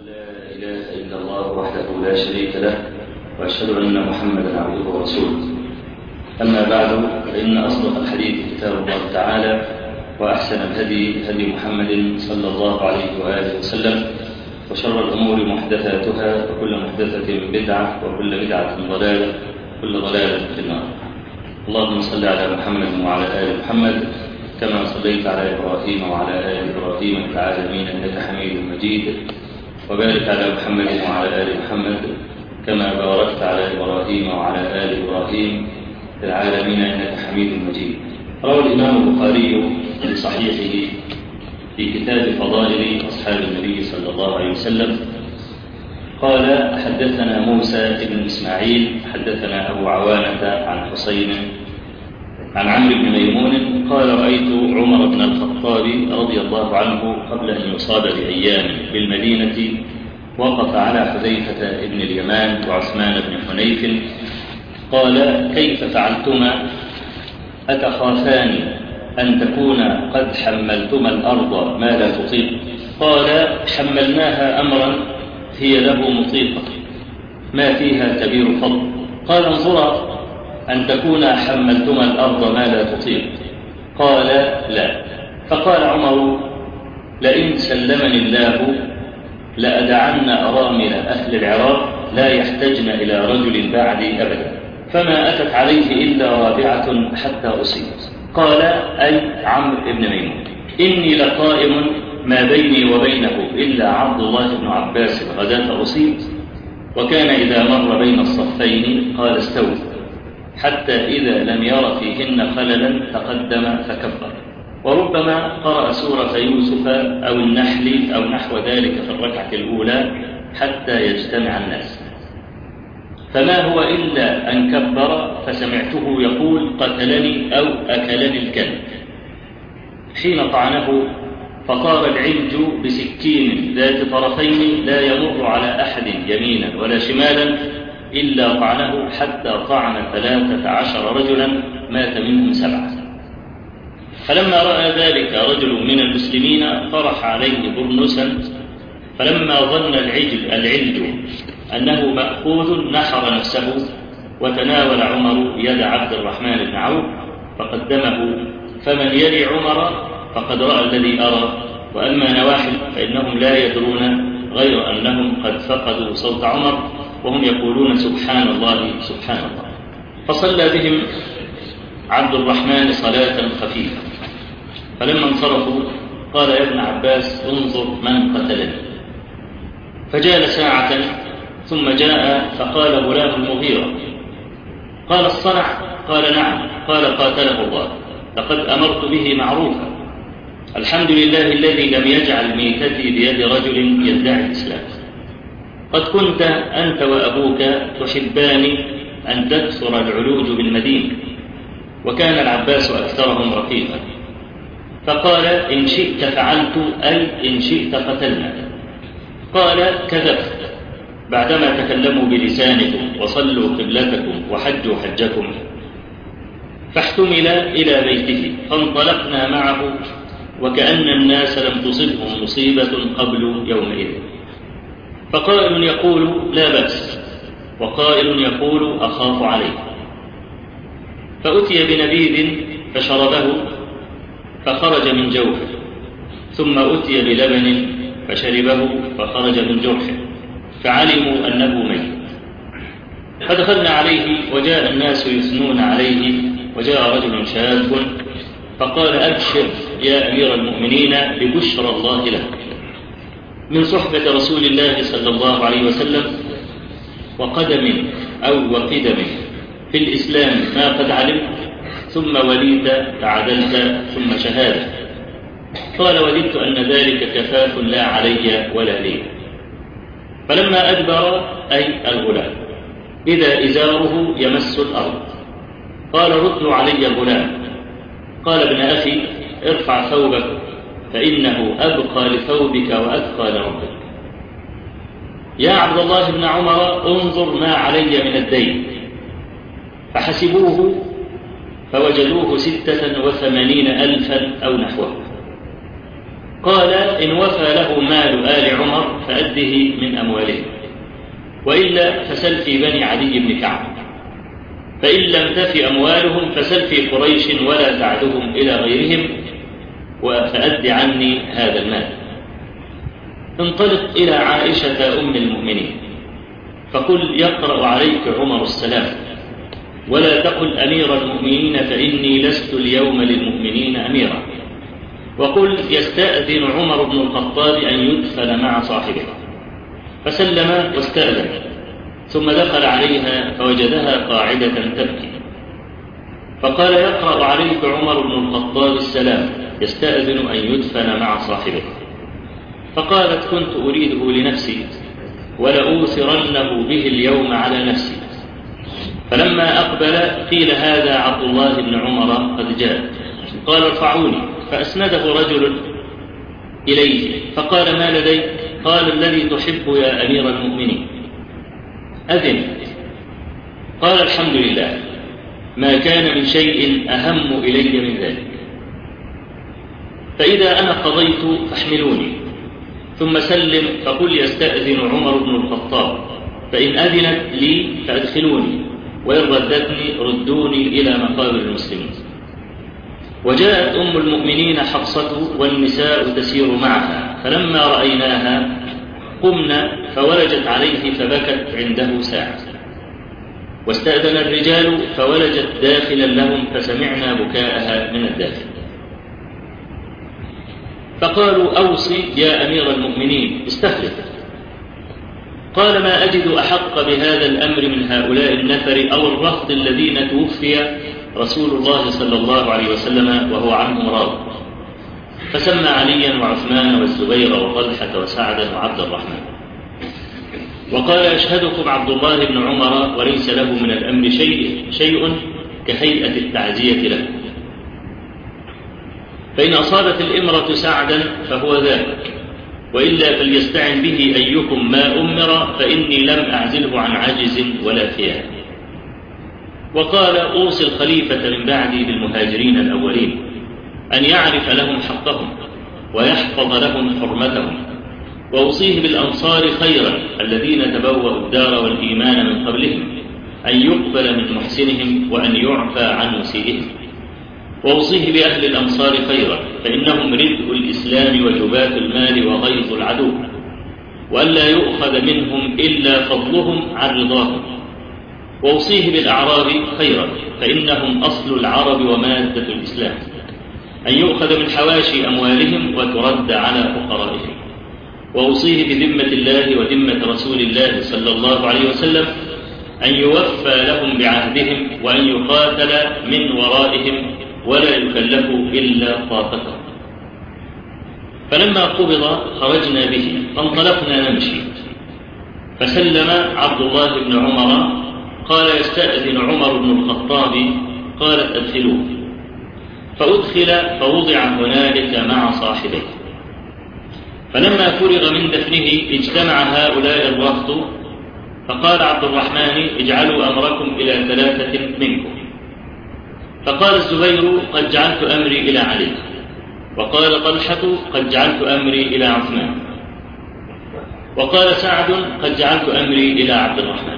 لا إله إلا الله وحده لا شريك له وأشهد أن محمدا عبده ورسوله أما بعد فإن أصدق الحديث كتاب الله تعالى وأحسن الهدي هدي محمد صلى الله عليه وآله وسلم وشر الأمور محدثاتها وكل محدثة بدعة وكل بدعة ضلالة وكل ضلالة في النار اللهم صل على محمد وعلى آل محمد كما صليت على إبراهيم وعلى آل إبراهيم في العالمين إنك حميد مجيد وبارك على محمد وعلى آل محمد كما باركت على إبراهيم وعلى آل إبراهيم في العالمين إنك حميد مجيد روى الإمام البخاري في صحيحه في كتاب فضائل أصحاب النبي صلى الله عليه وسلم قال حدثنا موسى بن إسماعيل حدثنا أبو عوانة عن حسين عن عمرو بن ميمون قال رأيت عمر بن الخطاب رضي الله عنه قبل أن يصاب بأيام بالمدينة وقف على حذيفة بن اليمان وعثمان بن حنيف قال كيف فعلتما أتخافان أن تكون قد حملتما الأرض ما لا تطيق قال حملناها أمرا هي له مطيقة ما فيها كبير فضل قال انظرا أن تكون حملتما الأرض ما لا تطيق قال لا فقال عمر لئن سلمني الله لأدعن أرامل أهل العراق لا يحتجن إلى رجل بعدي أبدا فما أتت عليه إلا رابعة حتى أصيب قال أي عمرو بن ميمون إني لقائم ما بيني وبينه إلا عبد الله بن عباس غداة أصيب وكان إذا مر بين الصفين قال استووا حتى إذا لم ير فيهن خللا تقدم فكبر وربما قرأ سورة يوسف أو النحل أو نحو ذلك في الركعة الأولى حتى يجتمع الناس فما هو إلا أن كبر فسمعته يقول قتلني أو أكلني الكلب حين طعنه فطار العلج بسكين ذات طرفين لا يمر على أحد يمينا ولا شمالا إلا طعنه حتى طعن ثلاثة عشر رجلا مات منهم سبعة فلما رأى ذلك رجل من المسلمين طرح عليه برنسا فلما ظن العجل العلج أنه مأخوذ نحر نفسه وتناول عمر يد عبد الرحمن بن عوف فقدمه فمن يلي عمر فقد رأى الذي أرى وأما نواحل فإنهم لا يدرون غير أنهم قد فقدوا صوت عمر وهم يقولون سبحان الله سبحان الله فصلى بهم عبد الرحمن صلاة خفيفة فلما انصرفوا قال يا ابن عباس انظر من قتلني فجال ساعة ثم جاء فقال غلام المغيرة قال الصنع قال نعم قال قاتله الله لقد أمرت به معروفا الحمد لله الذي لم يجعل ميتتي بيد رجل يدعي الإسلام قد كنت أنت وأبوك تحبان أن تكثر العلوج بالمدينة وكان العباس أكثرهم رفيقا فقال إن شئت فعلت أي إن شئت قتلنا قال كذبت بعدما تكلموا بلسانكم وصلوا قبلتكم وحجوا حجكم فاحتمل إلى بيته فانطلقنا معه وكأن الناس لم تصبهم مصيبة قبل يومئذ فقائل يقول لا بأس وقائل يقول أخاف عليه فأتي بنبيذ فشربه فخرج من جوفه ثم أتي بلبن فشربه فخرج من جرحه فعلموا أنه ميت فدخلنا عليه وجاء الناس يثنون عليه وجاء رجل شاب فقال أبشر يا أمير المؤمنين ببشرى الله لك من صحبة رسول الله صلى الله عليه وسلم وقدم أو وقدم في الإسلام ما قد علمت ثم وليت فعدلت ثم شهادة قال وددت أن ذلك كفاف لا علي ولا لي فلما أدبر أي الغلام إذا إزاره يمس الأرض قال ردوا علي الغلام قال ابن أخي ارفع ثوبك فإنه أبقى لثوبك وأتقى لربك يا عبد الله بن عمر انظر ما علي من الدين فحسبوه فوجدوه ستة وثمانين ألفا أو نحوه قال إن وفى له مال آل عمر فأده من أموالهم وإلا فسل في بني علي بن كعب فإن لم تف أموالهم فسل في قريش ولا تعدهم إلى غيرهم فأد عني هذا المال انطلق إلى عائشة أم المؤمنين فقل يقرأ عليك عمر السلام ولا تقل أمير المؤمنين فإني لست اليوم للمؤمنين أميرا وقل يستأذن عمر بن الخطاب أن يدفن مع صاحبه فسلم واستأذن ثم دخل عليها فوجدها قاعدة تبكي فقال يقرأ عليك عمر بن الخطاب السلام يستأذن أن يدفن مع صاحبه فقالت كنت أريده لنفسي ولأوثرنه به اليوم على نفسي فلما أقبل قيل هذا عبد الله بن عمر قد جاء قال ارفعوني فأسنده رجل إليه فقال ما لديك قال الذي تحب يا أمير المؤمنين أذن قال الحمد لله ما كان من شيء أهم إلي من ذلك فإذا أنا قضيت فاحملوني ثم سلم فقل يستأذن عمر بن الخطاب فإن أذنت لي فأدخلوني وإن ردتني ردوني إلى مقابر المسلمين وجاءت أم المؤمنين حفصة والنساء تسير معها فلما رأيناها قمنا فولجت عليه فبكت عنده ساعة واستأذن الرجال فولجت داخلا لهم فسمعنا بكاءها من الداخل فقالوا أوصي يا أمير المؤمنين استخلف قال ما أجد أحق بهذا الأمر من هؤلاء النفر أو الرهط الذين توفي رسول الله صلى الله عليه وسلم وهو عنهم راض فسمى عليا وعثمان والزبير وطلحة وسعدا وعبد الرحمن وقال يشهدكم عبد الله بن عمر وليس له من الأمر شيء, شيء كهيئة التعزية له فإن أصابت الإمرة سعدا فهو ذاك وإلا فليستعن به أيكم ما أمر فإني لم أعزله عن عجز ولا فيها وقال أوصي الخليفة من بعدي بالمهاجرين الأولين أن يعرف لهم حقهم ويحفظ لهم حرمتهم وأوصيه بالأنصار خيرا الذين تبوأوا الدار والإيمان من قبلهم أن يقبل من محسنهم وأن يعفى عن مسيئهم وأوصيه بأهل الأمصار خيرا فإنهم ردء الإسلام وجبات المال وغيظ العدو وألا يؤخذ منهم إلا فضلهم عن رضاهم وأوصيه بالأعراب خيرا فإنهم أصل العرب ومادة الإسلام أن يؤخذ من حواشي أموالهم وترد على فقرائهم وأوصيه بذمة الله وذمة رسول الله صلى الله عليه وسلم أن يوفى لهم بعهدهم وأن يقاتل من ورائهم ولا يكلف إلا طاقته فلما قبض خرجنا به فانطلقنا نمشي فسلم عبد الله بن عمر قال يستأذن عمر بن الخطاب قالت أدخلوه فأدخل فوضع هنالك مع صاحبيه فلما فرغ من دفنه اجتمع هؤلاء الرهط فقال عبد الرحمن اجعلوا أمركم إلى ثلاثة منكم فقال الزبير قد جعلت أمري إلى علي وقال طلحة قد جعلت أمري إلى عثمان وقال سعد قد جعلت أمري إلى عبد الرحمن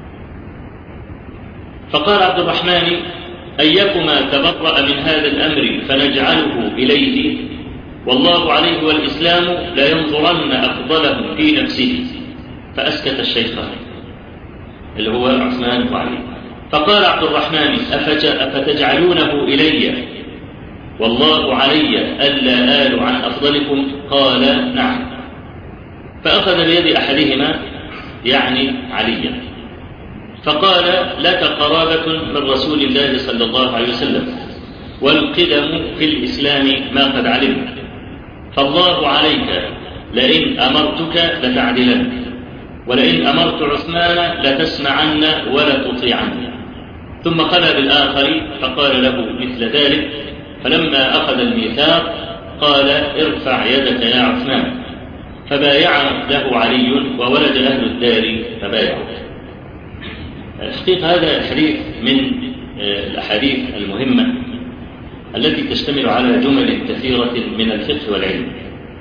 فقال عبد الرحمن أيكما تبرأ من هذا الأمر فنجعله إليه والله عليه والإسلام لا ينظرن أفضله في نفسه فأسكت الشيخان اللي هو عثمان وعلي فقال عبد الرحمن أفتجعلونه إلي والله علي ألا آل عن أفضلكم قال نعم فأخذ بيد أحدهما يعني عليا فقال لك قرابة من رسول الله صلى الله عليه وسلم والقدم في الإسلام ما قد علمت فالله عليك لئن أمرتك لتعدلن ولئن أمرت عثمان لتسمعن ولا تطيعن ثم خلا بالآخر فقال له مثل ذلك فلما أخذ الميثاق قال ارفع يدك يا عثمان فبايع له علي وولد أهل الدار فبايعوا الحقيقة هذا الحديث من الأحاديث المهمة التي تشتمل على جمل كثيرة من الفقه والعلم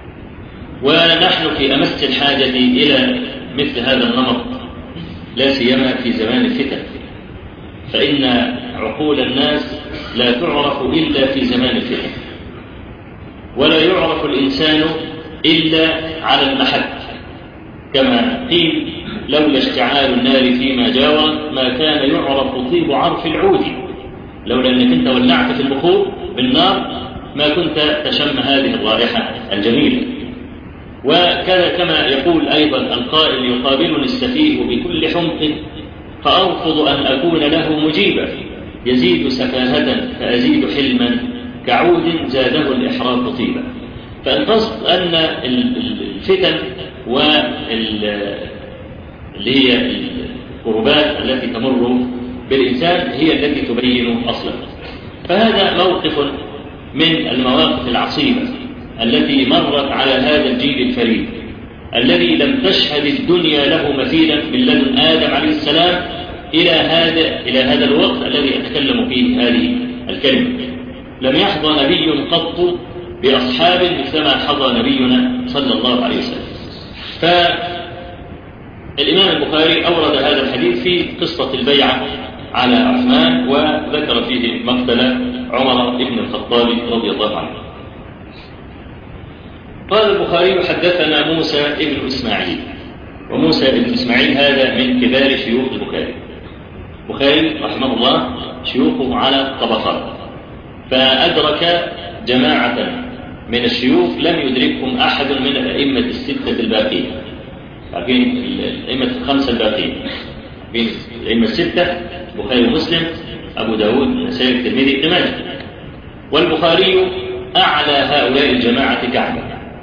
ونحن في أمس الحاجة إلى مثل هذا النمط لا سيما في زمان الفتن فإن عقول الناس لا تعرف إلا في زمان الفتن ولا يعرف الإنسان إلا على المحك كما قيل لولا اشتعال النار فيما جاور ما كان يعرف طيب عرف العود لولا أنك أنت ولعت في البخور بالنار ما كنت تشم هذه الرائحة الجميلة وكذا كما يقول أيضا القائل يقابلني السفيه بكل حمق فأرفض أن أكون له مجيبا يزيد سفاهة فأزيد حلما كعود زاده الإحراق طيبا فالقصد أن الفتن واللي هي القربات التي تمر بالإنسان هي التي تبين أصلا فهذا موقف من المواقف العصيبة التي مرت على هذا الجيل الفريد الذي لم تشهد الدنيا له مثيلا من لدن آدم عليه السلام إلى هذا إلى هذا الوقت الذي أتكلم فيه هذه الكلمة لم يحظى نبي قط بأصحاب مثلما حظى نبينا صلى الله عليه وسلم فالإمام البخاري أورد هذا الحديث في قصة البيعة على عثمان وذكر فيه مقتل عمر بن الخطاب رضي الله عنه قال البخاري حدثنا موسى بن إسماعيل وموسى بن إسماعيل هذا من كبار شيوخ البخاري البخاري رحمه الله شيوخه على طبقات فأدرك جماعة من الشيوخ لم يدركهم أحد من الأئمة الستة الباقين عارفين الأئمة الخمسة الباقين بين الأئمة الستة البخاري ومسلم أبو داود النسائي الترمذي ابن ماجه والبخاري أعلى هؤلاء الجماعة كعبا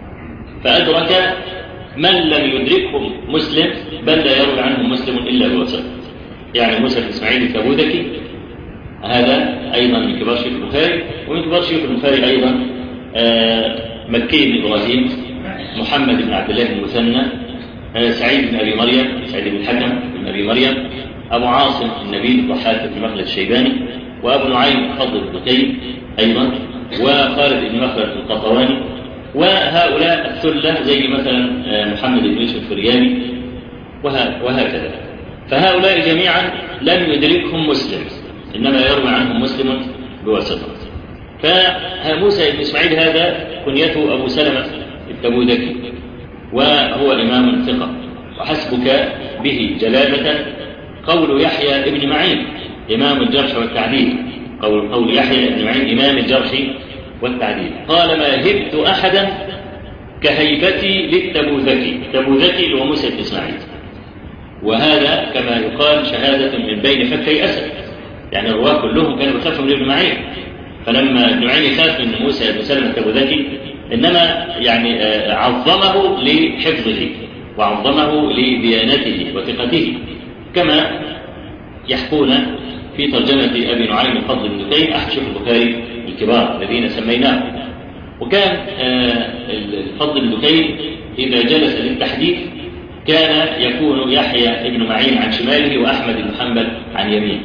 فأدرك من لم يدركهم مسلم بل لا يروي عنهم مسلم إلا بوسط يعني موسى بن إسماعيل التابودكي هذا أيضا من كبار شيوخ البخاري ومن كبار شيوخ البخاري أيضا آه مكي بن إبراهيم محمد بن عبد الله بن المثنى آه سعيد بن أبي مريم سعيد بن الحكم بن أبي مريم أبو عاصم النبيل الضحاك بن مخلد الشيباني وأبو نعيم فضل بن قيم أيضا وخالد بن مخلد القطواني وهؤلاء الثلة زي مثلا محمد بن يوسف الفريابي وهكذا فهؤلاء جميعا لم يدركهم مسلم إنما يروي عنهم مسلم بواسطة فموسى بن إسماعيل هذا كنيته أبو سلمة التبودكي وهو إمام ثقة وحسبك به جلالة قول يحيى بن معين إمام الجرح والتعديل قول قول يحيى بن معين إمام الجرح والتعديل قال ما هبت أحدا كهيبتي للتبوذكي التبوذكي اللي هو موسى بن إسماعيل وهذا كما يقال شهادة من بين فكي أسد يعني الرواة كلهم كانوا بيخافوا من ابن معين فلما ابن معين خاف من موسى بن سلمة التبوذكي إنما يعني عظمه لحفظه وعظمه لديانته وثقته كما يحكون في ترجمة أبي نعيم الفضل بن دكين أحد شيوخ البخاري الكبار الذين سميناه وكان الفضل بن دكين إذا جلس للتحديث كان يكون يحيى بن معين عن شماله وأحمد بن حنبل عن يمينه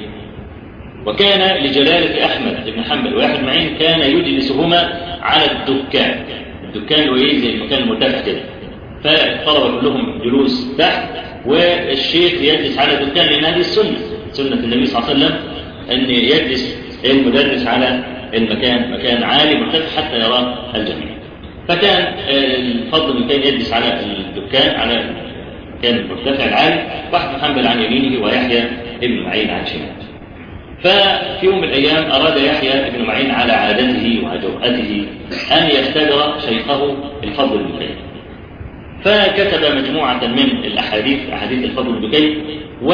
وكان لجلالة أحمد بن حنبل ويحيى بن معين كان يجلسهما على الدكان الدكان هو زي المكان المرتفع كده فالطلبة كلهم جلوس تحت والشيخ يجلس على الدكان لأن هذه السنة سنة النبي صلى الله عليه وسلم أن يجلس المدرس على المكان مكان عالي مرتفع حتى يراه الجميع فكان الفضل كان يجلس على الدكان على المكان المرتفع العالي واحد حنبل عن يمينه ويحيى ابن معين عن شماله ففي يوم من الأيام أراد يحيى ابن معين على عادته وجرأته أن يختبر شيخه الفضل بن كيم فكتب مجموعة من الأحاديث أحاديث الفضل بن كيم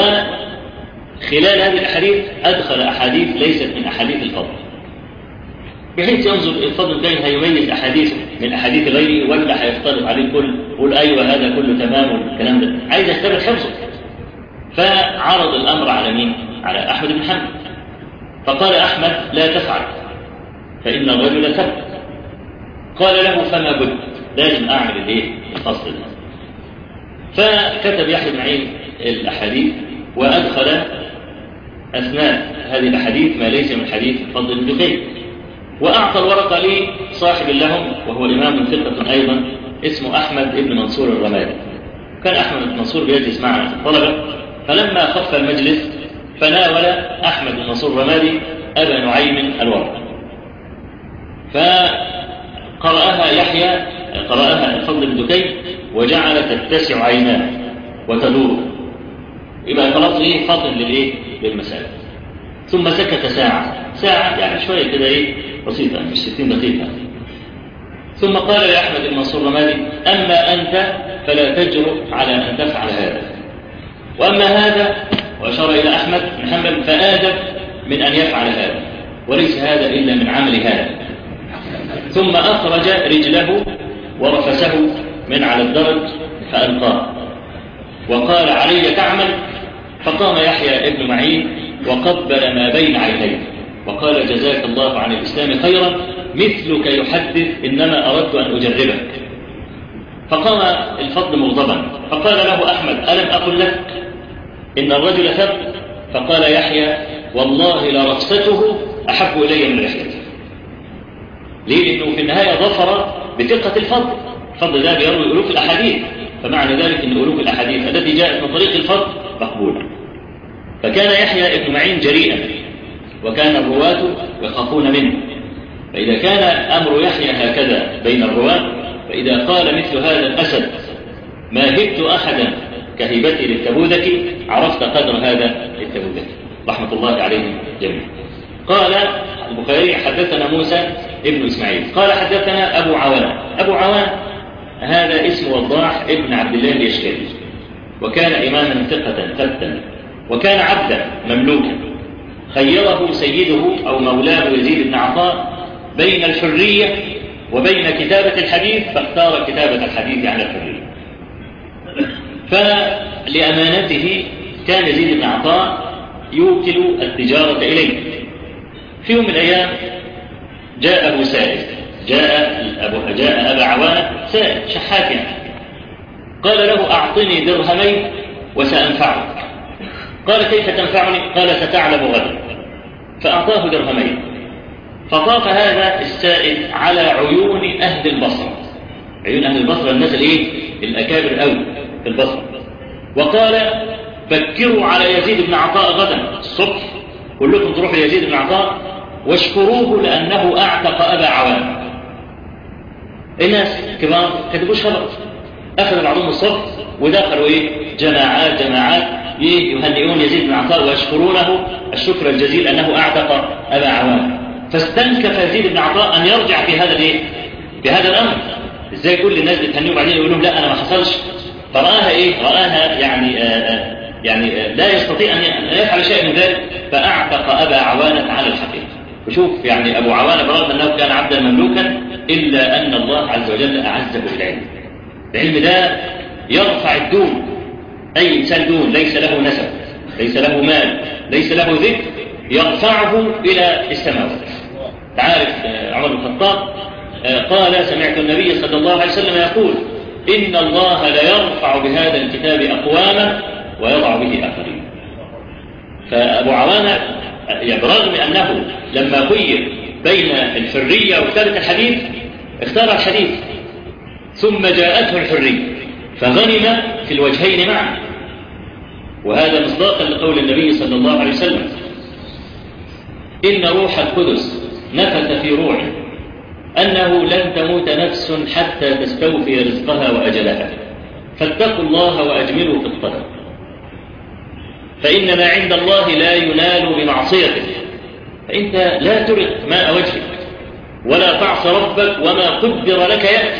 وخلال هذه الأحاديث أدخل أحاديث ليست من أحاديث الفضل بحيث ينظر الفضل كان هيميز أحاديث من أحاديث غيره ولا هيفترض عليه الكل يقول أيوه هذا كله تمام والكلام ده عايز يختبر حفظه فعرض الأمر على مين؟ على أحمد بن حنبل فقال أحمد لا تفعل فإن الرجل ثبت قال له فما بد لازم أعمل الإيه؟ الفصل ده فكتب يحيى بن معين الأحاديث وأدخل أثناء هذه الأحاديث ما ليس من حديث فضل بن دكين وأعطى الورقة لصاحب لهم وهو إمام ثقة أيضا اسمه أحمد بن منصور الرمادي كان أحمد بن منصور بيجلس معنا في الطلبة فلما خف المجلس فناول أحمد بن منصور الرمادي أبا نعيم الورق فقرأها يحيى قرأها الفضل بن دكين وجعل تتسع عيناه وتدور يبقى خلاص ايه فاطن للايه للمسألة ثم سكت ساعة ساعة يعني شوية كده ايه بسيطة مش 60 دقيقة ثم قال يا أحمد بن منصور رمادي أما أنت فلا تجرؤ على أن تفعل هذا وأما هذا وأشار إلى أحمد بن حنبل فآدب من أن يفعل هذا وليس هذا إلا من عمل هذا ثم أخرج رجله ورفسه من على الدرج فألقاه وقال علي تعمل فقام يحيى ابن معين وقبل ما بين عينيه وقال جزاك الله عن الإسلام خيرا مثلك يحدث إنما أردت أن أجربك فقام الفضل مغضبا فقال له أحمد ألم أقل لك إن الرجل ثب فقال يحيى والله لرفسته أحب إلي من رحلته ليه؟ لأنه في النهاية ظفر بثقة الفضل الفضل ده بيروي ألوف الأحاديث فمعنى ذلك أن ألوف الأحاديث التي جاءت من طريق الفضل مقبولة فكان يحيى ابن معين جريئا وكان الرواة يخافون منه فإذا كان أمر يحيى هكذا بين الرواة فإذا قال مثل هذا الأسد ما هبت أحدا كهبتي للتبوذك عرفت قدر هذا التبوذك رحمة الله عليهم جميعا قال البخاري حدثنا موسى ابن إسماعيل قال حدثنا أبو عوان أبو عوان هذا اسم وضاح ابن عبد الله اليشكري وكان إماما ثقة فتا وكان عبدا مملوكا خيره سيده أو مولاه يزيد بن عطاء بين الحرية وبين كتابة الحديث فاختار كتابة الحديث على الحرية فلأمانته كان يزيد بن عطاء يوكل التجارة إليه في يوم من الأيام جاءه سائل جاء أبو جاء أبا عوانة سائل شحات يعني قال له أعطني درهمين وسأنفعك قال كيف تنفعني قال ستعلم غدا فأعطاه درهمين فطاف هذا السائل على عيون أهل البصرة عيون أهل البصرة الناس الإيه؟ الأكابر أوي في البصرة وقال بكروا على يزيد بن عطاء غدا الصبح كلكم تروحوا ليزيد بن عطاء واشكروه لأنه أعتق أبا عوان الناس كبار كتبوش خبر أخذ بعضهم الصبح ودخلوا إيه جماعات جماعات يهنئون يزيد بن عطاء ويشكرونه الشكر الجزيل أنه أعتق أبا عوان فاستنكف يزيد بن عطاء أن يرجع في هذا الإيه؟ في هذا الأمر إزاي يقول للناس بتهنيه وبعدين يقول لهم لا أنا ما حصلش فرآها إيه؟ رآها يعني آآ آآ يعني آآ لا يستطيع أن يفعل شيء من ذلك فأعتق أبا عوانة على الحقيقة وشوف يعني أبو عوانة برغم أنه كان عبدا مملوكا إلا أن الله عز وجل أعزه بالعلم العلم ده يرفع الدون أي إنسان دون ليس له نسب ليس له مال ليس له ذكر يرفعه إلى السماوات تعرف عمر بن الخطاب قال سمعت النبي صلى الله عليه وسلم يقول إن الله ليرفع بهذا الكتاب أقواما ويضع به آخرين فأبو عوانة يعني برغم أنه لما خير بين الحرية وكتابة الحديث اختار الحديث ثم جاءته الحرية فغنم في الوجهين معا وهذا مصداقا لقول النبي صلى الله عليه وسلم إن روح القدس نفث في روحي أنه لن تموت نفس حتى تستوفي رزقها وأجلها فاتقوا الله وأجملوا في الطلب فإن ما عند الله لا ينال بمعصيته فأنت لا ترق ماء وجهك ولا تعص ربك وما قدر لك يأتي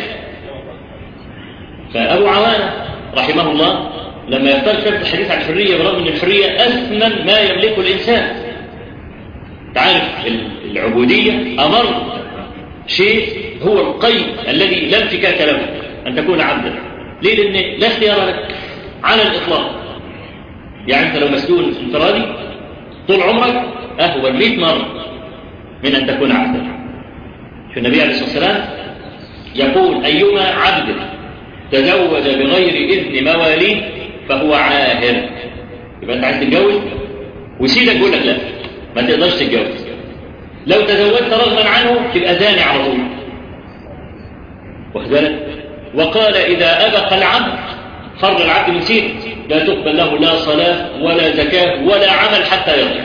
فأبو عوانة رحمه الله لما يختار كتاب الحديث عن الحرية برغم أن الحرية أثمن ما يملكه الإنسان تعرف العبودية أمر شيء هو القيد الذي لا انفكاك له أن تكون عبدا ليه لأن لا اختيار لك على الإطلاق يعني أنت لو مسجون انفرادي طول عمرك أهون 100 مرة من أن تكون عبدا في النبي عليه الصلاة والسلام يقول أيما عبد تزوج بغير إذن مواليه فهو عاهر يبقى أنت عايز تتجوز وسيدك يقول لك لا ما تقدرش تتجوز لو تزوجت رغما عنه تبقى زاني على طول واخد بالك وقال إذا أبق العبد فر العبد من سيره لا تقبل له لا صلاة ولا زكاة ولا عمل حتى يرجع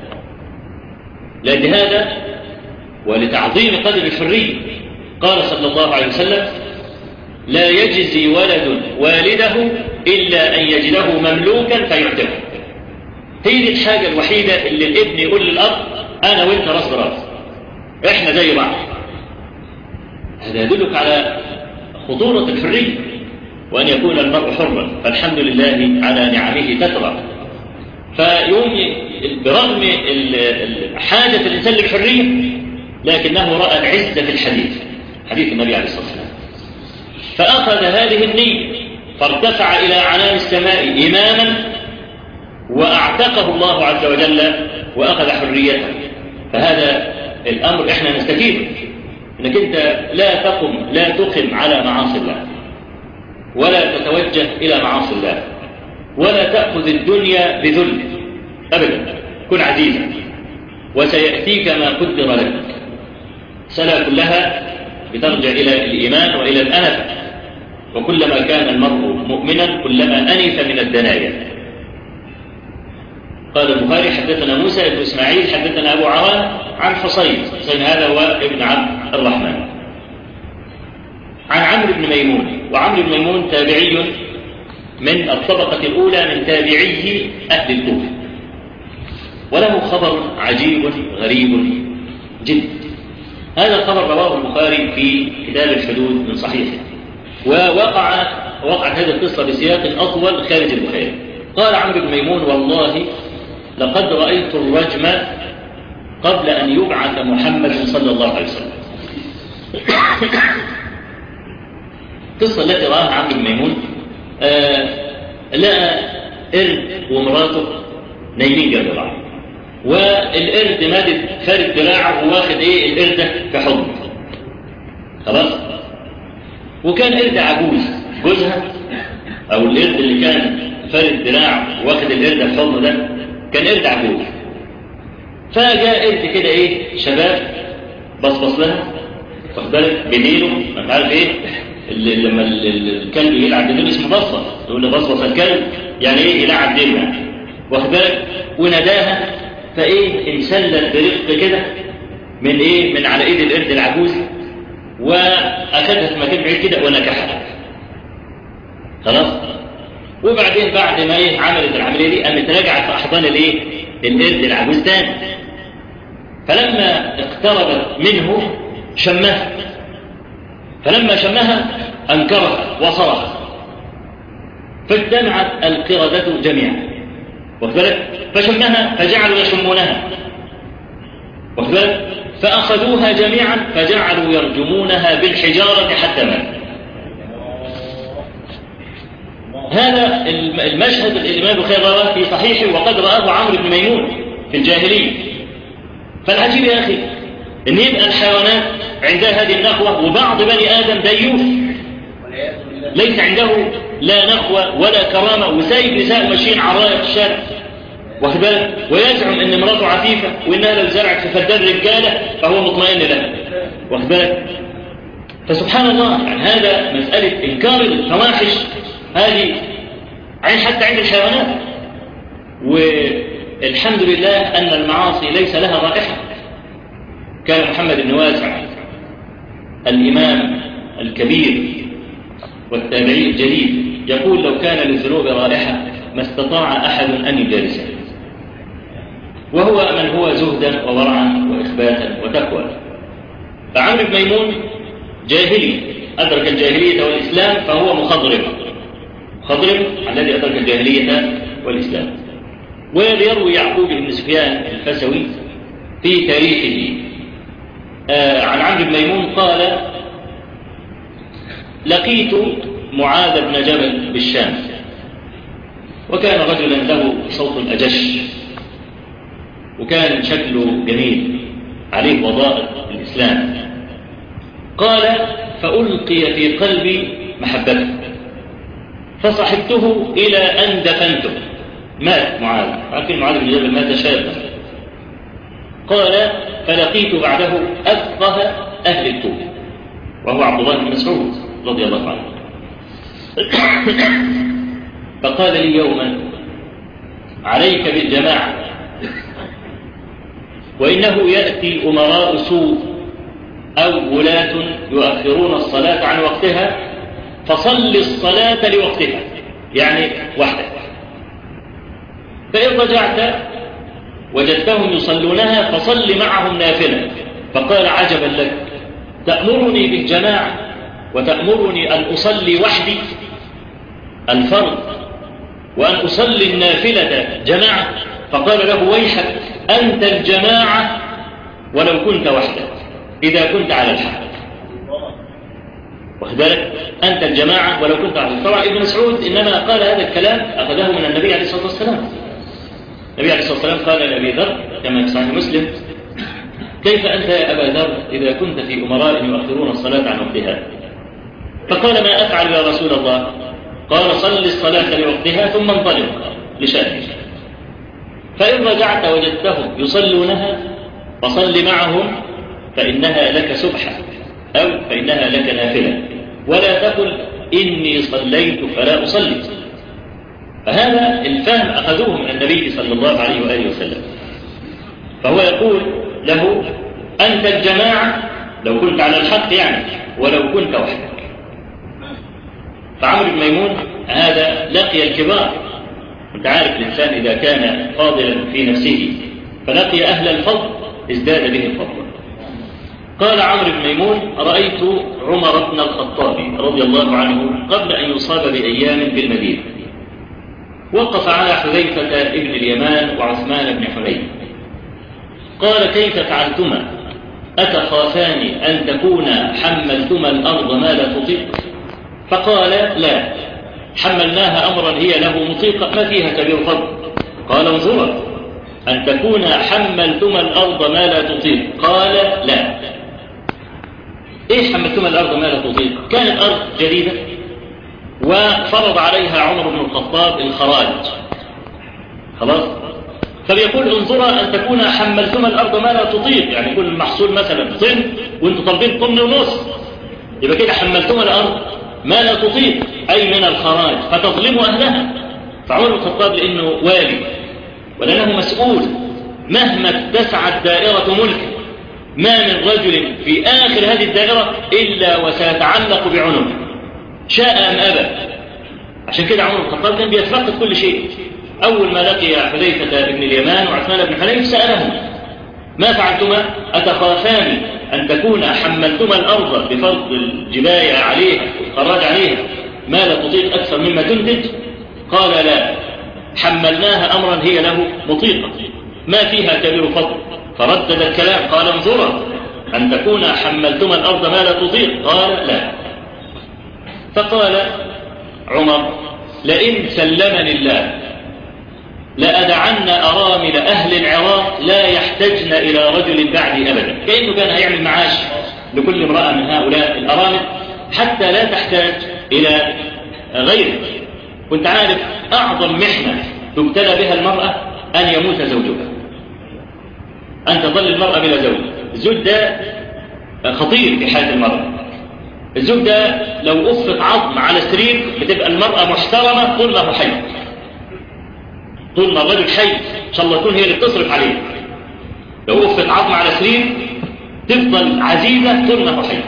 لأجل هذا ولتعظيم قدر الحرية قال صلى الله عليه وسلم لا يجزي ولد والده إلا أن يجده مملوكا فيعتقه هي دي الحاجة الوحيدة اللي الابن يقول للأب أنا وأنت راس براس إحنا زي بعض هذا يدلك على خطورة الحرية وأن يكون المرء حرا فالحمد لله على نعمه تترى فيوم برغم حاجة الإنسان للحرية لكنه رأى العزة في الحديث حديث النبي عليه الصلاة والسلام فأخذ هذه النية فارتفع إلى عنان السماء إماما وأعتقه الله عز وجل وأخذ حريته فهذا الأمر إحنا نستفيد إنك أنت لا تقم لا تقم على معاصي الله ولا تتوجه إلى معاصي الله ولا تأخذ الدنيا بذل أبدا كن عزيزا وسيأتيك ما قدر لك سنة كلها بترجع إلى الإيمان وإلى الأنف وكلما كان المرء مؤمنا كلما أنف من الدنايا قال البخاري حدثنا موسى بن إسماعيل حدثنا أبو عوان عن حصين حصين هذا هو ابن عبد الرحمن عن عمرو بن ميمون وعمرو بن ميمون تابعي من الطبقة الأولى من تابعي أهل الكوفة وله خبر عجيب غريب جدا هذا الخبر رواه البخاري في كتاب الحدود من صحيحه ووقع وقعت هذه القصة بسياق أطول خارج البخاري قال عمرو بن ميمون والله لقد رأيت الرجم قبل أن يبعث محمد صلى الله عليه وسلم القصة التي رآها عمرو بن ميمون آه لقى قرد ومراته نايمين جنب بعض والقرد مادد فارد دراعه وواخد ايه القردة في حضن خلاص وكان قرد عجوز جوزها او القرد اللي كان فارد دراعه واخد القردة في حضنه ده كان قرد عجوز فجاء قرد كده ايه شباب بصبص لها واخد بالك بديله مش عارف ايه اللي لما الكلب يلعب بديله اسمه بصبص يقول له بصبص الكلب يعني ايه يلعب ديله يعني واخد بالك وناداها فايه انسلت برفق كده من ايه من على ايد القرد العجوز واخدها في مكان بعيد كده ونكحها خلاص وبعدين بعد ما ايه عملت العمليه دي قامت رجعت في احضان الايه القرد العجوز تاني فلما اقتربت منه شمها فلما شمها انكرها وصرخ فاجتمعت القردة جميعا واخبرت فشمها فجعلوا يشمونها واخبرت فأخذوها جميعا فجعلوا يرجمونها بالحجارة حتى مات هذا المشهد الإمام البخاري رواه في صحيحه وقد رآه عمرو بن ميمون في الجاهلية فالعجيب يا أخي إن يبقى الحيوانات عندها هذه النخوة وبعض بني آدم ديوث ليس عنده لا نخوة ولا كرامة وسايب نساء ماشيين عرايا في الشارع واخد بالك ويزعم ان مراته عفيفة وانها لو زرعت في فدان رجالة فهو مطمئن لها واخد بالك فسبحان الله يعني هذا مسألة إنكار الفواحش هذه عين حتى عند الحيوانات والحمد لله أن المعاصي ليس لها رائحة كان محمد بن واسع الإمام الكبير والتابعي الجليل يقول لو كان للذنوب رائحة ما استطاع أحد أن يجالسه وهو من هو زهدا وورعا وإخباتا وتقوى فعمرو بن ميمون جاهلي أدرك الجاهلية والإسلام فهو مخضرم مخضرم الذي أدرك الجاهلية والإسلام ويروي يعقوب بن سفيان الفسوي في تاريخه آه عن عمرو بن ميمون قال لقيت معاذ بن جبل بالشام وكان رجلا له صوت أجش وكان شكله جميل عليه وظائف الإسلام قال فألقي في قلبي محبته فصحبته إلى أن دفنته مات معاذ عارفين معاذ بن جبل مات شابا قال فلقيت بعده أفقه أهل الطوب وهو عبد الله بن مسعود رضي الله عنه فقال لي يوما عليك بالجماعة وإنه يأتي أمراء سوء أو ولاة يؤخرون الصلاة عن وقتها فصل الصلاة لوقتها يعني وحدك فإن رجعت وجدتهم يصلونها فصل معهم نافلة فقال عجبا لك تأمرني بالجماعة وتأمرني أن أصلي وحدي الفرض وأن أصلي النافلة جماعة فقال له ويحك أنت الجماعة ولو كنت وحدك إذا كنت على الحق واخد بالك أنت الجماعة ولو كنت على الحق طبعا ابن مسعود إنما قال هذا الكلام أخذه من النبي عليه الصلاة والسلام النبي عليه الصلاة والسلام قال لأبي ذر كما في صحيح مسلم كيف أنت يا أبا ذر إذا كنت في أمراء يؤخرون الصلاة عن وقتها فقال ما أفعل يا رسول الله قال صل الصلاة لوقتها ثم انطلق لشأنك فإن رجعت وجدتهم يصلونها فصل معهم فإنها لك سبحة أو فإنها لك نافلة ولا تقل إني صليت فلا أصلي فهذا الفهم أخذوه من النبي صلى الله عليه وآله وسلم فهو يقول له أنت الجماعة لو كنت على الحق يعني ولو كنت وحدك فعمرو بن ميمون هذا لقي الكبار انت عارف الإنسان إذا كان فاضلا في نفسه فلقي أهل الفضل ازداد به الفضل قال عمرو بن ميمون رأيت عمر بن الخطاب رضي الله عنه قبل أن يصاب بأيام بالمدينة وقف على حذيفة ابن اليمان وعثمان بن حنين قال كيف فعلتما أتخافان أن تكونا حملتما الأرض ما لا تطيق فقال لا حملناها أمرا هي له مطيقة ما فيها كبير فضل قال انظرا أن تكون حملتما الأرض ما لا تطيق قال لا إيش حملتما الأرض ما لا تطيق كانت أرض جديدة وفرض عليها عمر بن الخطاب الخراج خلاص فبيقول انظرا أن تكون حملتما الأرض ما لا تطيق يعني يكون المحصول مثلا طن وانتم طالبين طن ونص يبقى كده حملتما الأرض ما لا تطيق أي من الخراج فتظلم أهلها فعمر بن الخطاب لأنه والي ولأنه مسؤول مهما اتسعت دائرة ملكه ما من رجل في آخر هذه الدائرة إلا وسيتعلق بعنقه شاء أم أبى عشان كده عمر بن الخطاب كان بيتفقد كل شيء أول ما لقي حذيفة بن اليمان وعثمان بن حنيف سألهم ما فعلتما أتخافان أن تكون حملتما الأرض بفرض الجباية عليها والخراج عليها ما لا تطيق أكثر مما تنتج قال لا حملناها أمرا هي له مطيقة ما فيها كبير فضل فردد الكلام قال انظرا أن تكون حملتما الأرض ما لا تطيق قال لا فقال عمر لئن سلمني الله لأدعن أرامل أهل العراق لا يحتجن إلى رجل بعدي أبدا كأنه كان هيعمل معاش لكل امرأة من هؤلاء الأرامل حتى لا تحتاج إلى غيره كنت عارف أعظم محنة تبتلى بها المرأة أن يموت زوجها أن تظل المرأة بلا زوج الزوج ده خطير في حياة المرأة الزوج ده لو أفت عظم على سرير بتبقى المرأة محترمة طول ما هو حي طول ما الرجل حي إن شاء الله تكون هي اللي بتصرف عليه لو أفت عظم على سرير تفضل عزيزة طول ما هو حي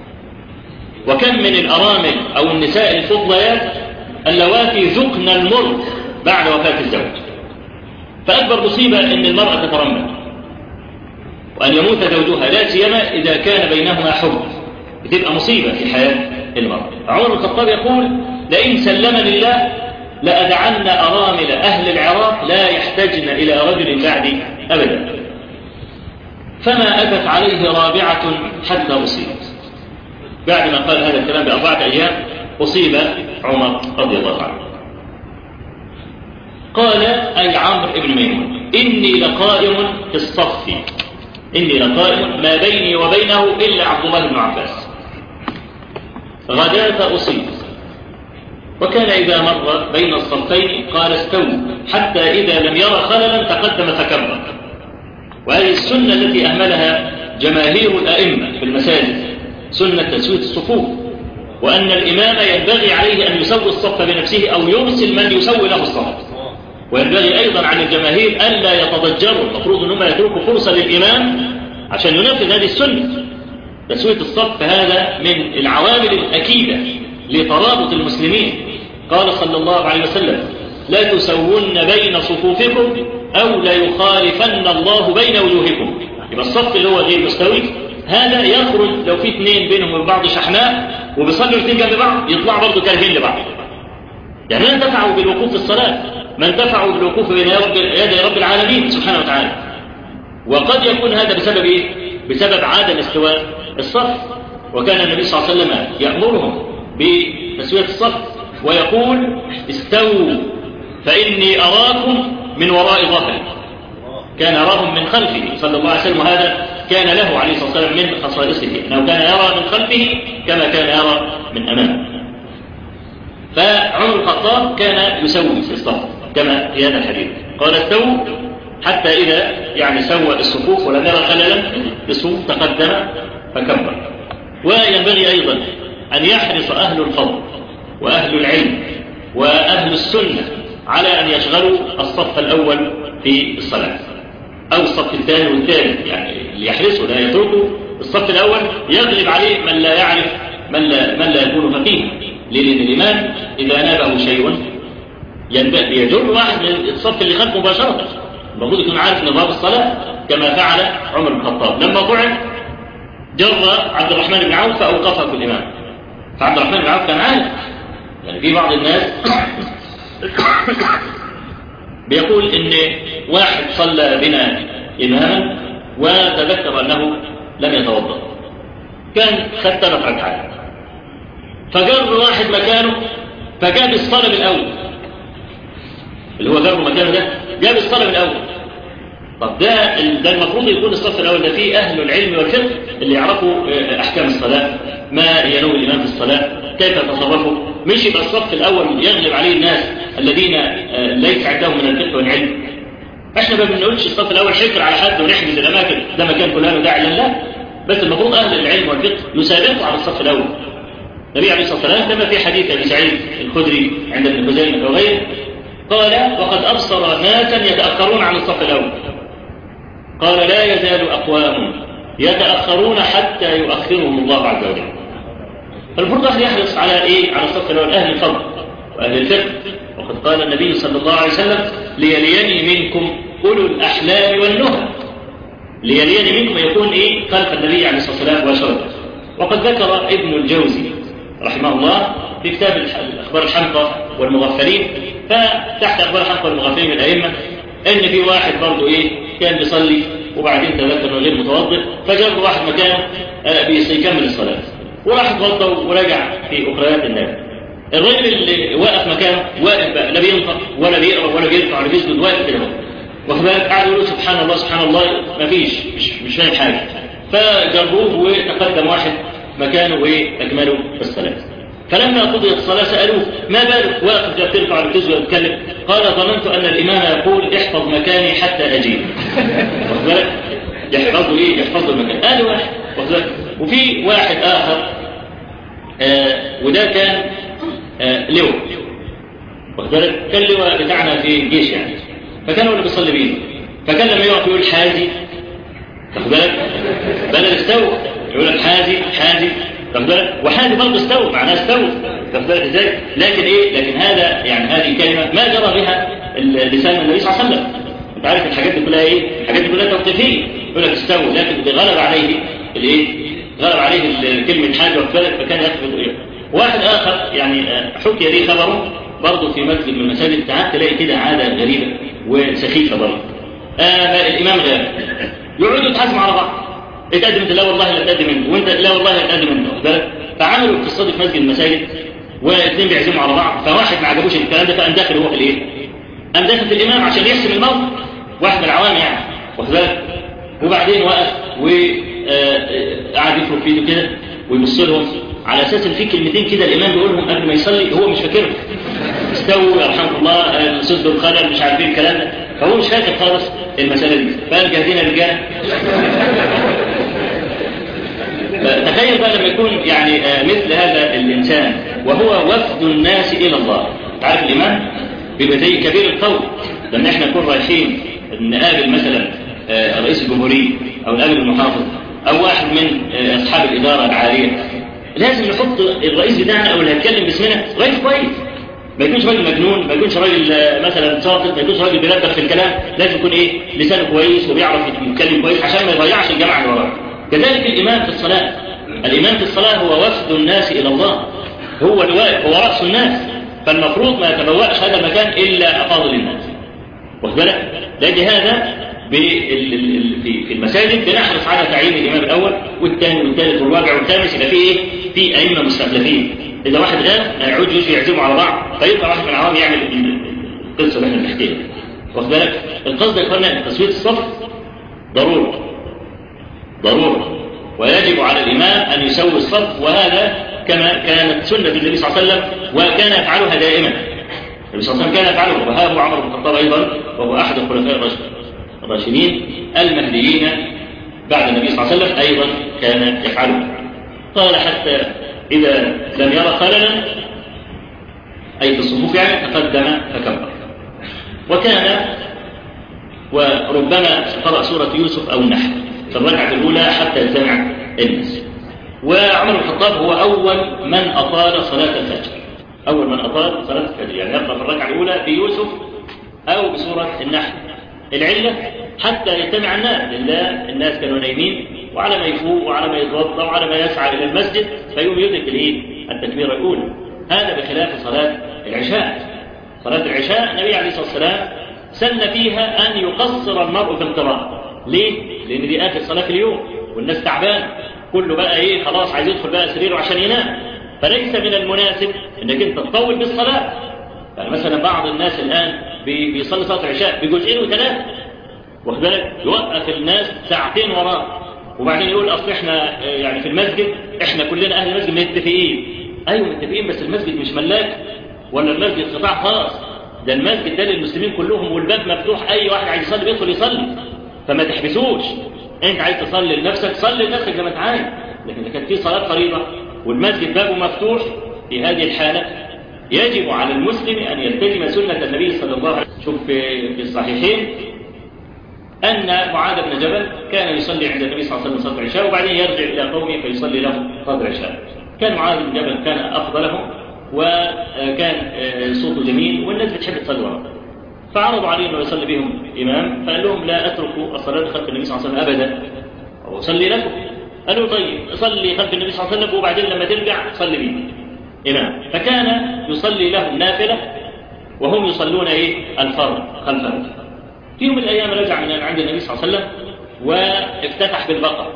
وكم من الأرامل أو النساء الفضليات اللواتي ذقن المر بعد وفاة الزوج فأكبر مصيبة أن المرأة تترمل وأن يموت زوجها لا سيما إذا كان بينهما حب بتبقى مصيبة في حياة المرأة عمر بن الخطاب يقول لئن سلمني الله لأدعن أرامل أهل العراق لا يحتجن إلى رجل بعدي أبدا فما أتت عليه رابعة حتى أصيب بعد ما قال هذا الكلام بأربعة أيام أصيب عمر رضي الله عنه قال أي عمرو بن ميمون إني لقائم في الصف إني لقائم ما بيني وبينه إلا عبد الله بن عباس غداة أصيب وكان إذا مر بين الصفين قال استووا حتى إذا لم يرى خللا تقدم فكبر وهذه السنة التي أهملها جماهير الأئمة في المساجد سنة تسوية الصفوف وأن الإمام ينبغي عليه أن يسوي الصف بنفسه أو يرسل من يسوي له الصف وينبغي أيضا عن الجماهير ألا يتضجروا المفروض أنهم يتركوا فرصة للإمام عشان ينفذ هذه السنة تسوية الصف هذا من العوامل الأكيدة لترابط المسلمين قال صلى الله عليه وسلم لا تسوون بين صفوفكم أو لا يخالفن الله بين وجوهكم يبقى الصف اللي هو غير مستوي هذا يخرج لو في اثنين بينهم وبين بعض شحناء وبيصلوا الاثنين جنب بعض يطلعوا برضه كارهين لبعض يعني ما انتفعوا بالوقوف في الصلاة ما انتفعوا بالوقوف بين يدي رب العالمين سبحانه وتعالى وقد يكون هذا بسبب ايه؟ بسبب عدم استواء الصف وكان النبي صلى الله عليه وسلم يأمرهم بتسوية الصف ويقول استووا فإني أراكم من وراء ظهري كان يراهم من خلفه صلى الله عليه وسلم وهذا كان له عليه الصلاة والسلام من خصائصه أنه كان يرى من خلفه كما كان يرى من أمامه فعمر الخطاب كان يسوي في الصف كما في هذا الحديث قال استووا حتى إذا يعني سوى الصفوف ولم يرى خللا الصفوف تقدم فكبر وينبغي أيضا أن يحرص أهل الفضل وأهل العلم وأهل السنة على أن يشغلوا الصف الأول في الصلاة أو الصف الثاني والثالث يعني ليحرصوا لا يتركوا الصف الأول يغلب عليه من لا يعرف من لا, من لا يكون فقيها لأن الإمام إذا نابه شيء يجر واحد من الصف اللي خلفه مباشرة المفروض يكون عارف نظام الصلاة كما فعل عمر بن الخطاب لما طعن جر عبد الرحمن بن عوف فأوقفه في الإمام فعبد الرحمن بن عوف كان عارف يعني في بعض الناس بيقول ان واحد صلى بنا اماما وتذكر انه لم يتوضا كان خد ثلاث ركعات فجر واحد مكانه فجاب الصلاه الاول اللي هو جر مكانه ده جاب الصلاه الاول طب ده ده المفروض يكون الصف الاول ده فيه اهل العلم والفقه اللي يعرفوا احكام الصلاه ما ينوي الامام في الصلاه كيف يتصرفوا مش يبقى الصف الاول يغلب عليه الناس الذين ليس عندهم من الفقه والعلم احنا ما بنقولش الصف الاول حكر على حد ونحجز الاماكن ده مكان فلان داعي لا بس المفروض اهل العلم والفقه يسابقوا على الصف الاول النبي عليه الصلاه والسلام كما في حديث ابي سعيد الخدري عند ابن خزيمه وغيره قال وقد ابصر ناسا يتاخرون عن الصف الاول قال لا يزال اقوام يتاخرون حتى يؤخرهم الله عز وجل فالمفروض أهل يحرص على إيه؟ على الصف الأول أهل الفضل وأهل الفقه وقد قال النبي صلى الله عليه وسلم ليليني منكم أولو الأحلام والنهى ليليني منكم يكون إيه؟ خلف النبي عليه الصلاة والسلام مباشرة وقد ذكر ابن الجوزي رحمه الله في كتاب أخبار الحمقى والمغفلين فتحت أخبار الحمقى والمغفلين من الأئمة إن في واحد برضه إيه؟ كان بيصلي وبعدين تذكر انه غير متوضئ فجاب واحد مكانه بيكمل الصلاه وراح اتوضا ورجع في اخريات الناس الراجل اللي واقف مكانه واقف بقى لا بينطق ولا بيقرا ولا بيرفع ولا بيسجد واقف كده واخد بالك قاعد يقول سبحان الله سبحان الله ما فيش مش مش فاهم حاجه فجروه وتقدم واحد مكانه واكملوا الصلاه فلما قضيت الصلاه سالوه ما بالك واقف لا بترفع ولا بتسجد ولا تتكلم قال ظننت ان الامام يقول احفظ مكاني حتى اجيب واخد بالك يحفظوا ايه يحفظوا المكان ادي واحد واخد بالك وفي واحد آخر آه وده كان آه لواء واخد بالك كان لواء بتاعنا في الجيش يعني فكان هو اللي بيصلي بيه فكان لما يقف يقول حازي واخد بالك بدل استوى يقول لك حازي حازي واخد بالك وحازي برضه استوى معناه استوى واخد بالك ازاي لكن ايه لكن هذا يعني هذه كلمه ما جرى بها لسان النبي صلى الله عليه وسلم انت عارف الحاجات دي كلها ايه الحاجات دي كلها توقيفيه يقول لك استوى لكن غلب عليه الايه غلب عليه كلمة حاجة وكذلك فكان يخفض إيه واحد آخر يعني حكي لي خبره برضه في مسجد من المساجد ساعات تلاقي كده عادة غريبة وسخيفة برضه آه الإمام غاب يقعدوا يتحاسبوا على بعض اتقدم انت لا والله لا تقدم انت وانت لا والله لا تقدم انت واخد بالك فعملوا القصه دي في مسجد المساجد واثنين بيعزموا على بعض فواحد ما عجبوش الكلام ده فقام داخل هو في الايه؟ قام داخل في الامام عشان يحسم الموقف واحد من العوام يعني واخد بالك وبعدين وقف و قعد يفرق في ايده كده ويبص لهم على اساس ان في كلمتين كده الامام بيقولهم قبل ما يصلي هو مش فاكرهم استووا يرحمكم الله سد الخلل مش عارفين الكلام ده فهو مش فاكر خالص المساله دي فقال جاهزين يا رجاله تخيل بقى لما يكون يعني مثل هذا الإنسان وهو وفد الناس إلى الله تعرف الإمام بيبقى زي كبير القوم لما احنا نكون رايحين نقابل مثلا رئيس الجمهورية أو نقابل المحافظ أو واحد من أصحاب الإدارة العالية لازم نحط الرئيس بتاعنا أو اللي هيتكلم باسمنا رئيس كويس ما يكونش راجل مجنون ما يكونش راجل مثلا ساقط ما يكونش راجل بيلبخ في الكلام لازم يكون ايه لسانه كويس وبيعرف يتكلم كويس عشان ما يضيعش الجماعه اللي وراه كذلك الامام في الصلاه الامام في الصلاه هو وفد الناس الى الله هو الواقف هو راس الناس فالمفروض ما يتبوأش هذا المكان الا افاضل الناس واخد بالك لاجل هذا في المساجد بنحرص على تعيين الامام الاول والثاني والثالث والرابع والخامس يبقى فيه ايه؟ في ائمه مستخلفين اذا واحد غاب هيعود يجي يعزموا على بعض فيبقى واحد من العوام يعمل القصه اللي احنا بنحكيها واخد بالك القصد يا اخوانا تسويه الصف ضروره ضروره ويجب على الامام ان يسوي الصف وهذا كما كانت سنه النبي صلى الله عليه وسلم وكان يفعلها دائما النبي صلى الله عليه وسلم كان يفعله وهذا عمر بن الخطاب ايضا وهو احد الخلفاء الراشدين المهديين بعد النبي صلى الله عليه وسلم ايضا كان يفعله قال حتى إذا لم يرى خللا أي في الصفوف يعني تقدم فكبر وكان وربما قرأ سورة يوسف أو النحل في الركعة الأولى حتى يجتمع الناس وعمر بن الخطاب هو أول من أطال صلاة الفجر أول من أطال صلاة الفجر يعني يقرأ في الركعة الأولى بيوسف أو بسورة النحل العلة حتى يجتمع الناس لله الناس كانوا نايمين وعلى ما يفوق وعلى ما يتوضا وعلى ما يسعى الى المسجد فيقوم يدرك الايه؟ التكبيره الاولى. هذا بخلاف صلاه العشاء. صلاه العشاء النبي عليه الصلاه والسلام سن فيها ان يقصر المرء في القراءه. ليه؟ لان دي اخر صلاه في اليوم والناس تعبان كله بقى ايه خلاص عايز يدخل بقى سريره عشان ينام. فليس من المناسب انك انت تطول بالصلاه. يعني مثلا بعض الناس الان بيصلي صلاه العشاء بجزئين وثلاثه. واخد بالك؟ يوقف الناس ساعتين وراه وبعدين يقول اصل احنا يعني في المسجد احنا كلنا اهل المسجد متفقين ايوه متفقين بس المسجد مش ملاك ولا المسجد قطاع خاص ده المسجد ده للمسلمين كلهم والباب مفتوح اي واحد عايز يصلي بيدخل يصلي فما تحبسوش انت عايز تصلي لنفسك صلي لنفسك زي ما انت عايز لكن اذا كانت في صلاه فريضه والمسجد بابه مفتوح في هذه الحاله يجب على المسلم ان يلتزم سنه النبي صلى الله عليه وسلم شوف في الصحيحين أن معاذ بن جبل كان يصلي عند النبي صلى الله عليه وسلم صلاة العشاء وبعدين يرجع إلى قومه فيصلي لهم صلاة العشاء. كان معاذ بن جبل كان أفضلهم وكان صوته جميل والناس بتحب تصلي وراه. فعرضوا عليه أنه يصلي بهم إمام فقال لهم لا أترك الصلاة خلف النبي صلى الله عليه وسلم أبدا وأصلي لكم. قالوا طيب صلي خلف النبي صلى الله عليه وسلم وبعدين لما ترجع صلي بي إمام فكان يصلي لهم نافلة وهم يصلون إيه الفرض خلفه في يوم من الايام رجع من عند النبي صلى الله عليه وسلم وافتتح بالبقره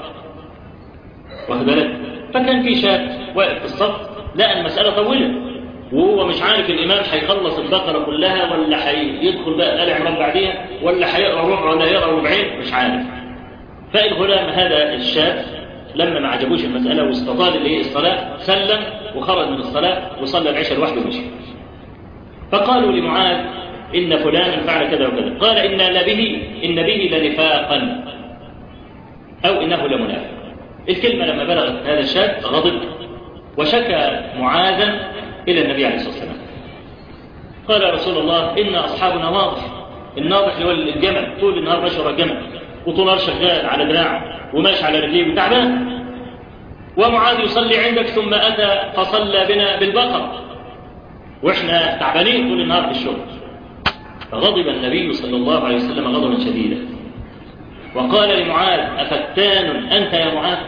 واخد بالك فكان في شاب واقف في الصف لقى المساله طويله وهو مش عارف الامام هيخلص البقره كلها ولا هيدخل بقى ال عمران بعديها ولا هيقرا ربع ولا هيقرا ربعين مش عارف فالغلام هذا الشاب لما ما عجبوش المساله واستطال الايه الصلاه سلم وخرج من الصلاه وصلى العشاء لوحده ومشي فقالوا لمعاذ إن فلانا فعل كذا وكذا قال إن لبه إن به لنفاقا أو إنه لمنافق الكلمة لما بلغت هذا الشاب غضب وشكى معاذا إلى النبي عليه الصلاة والسلام قال يا رسول الله إن أصحابنا واضح الناضح اللي هو الجمل طول النهار ماشي ورا الجمل وطول النهار شغال على دراعه وماشي على رجليه وتعبان ومعاذ يصلي عندك ثم أتى فصلى بنا بالبقر واحنا تعبانين طول النهار في الشغل فغضب النبي صلى الله عليه وسلم غضبا شديدا وقال لمعاذ أفتان أنت يا معاذ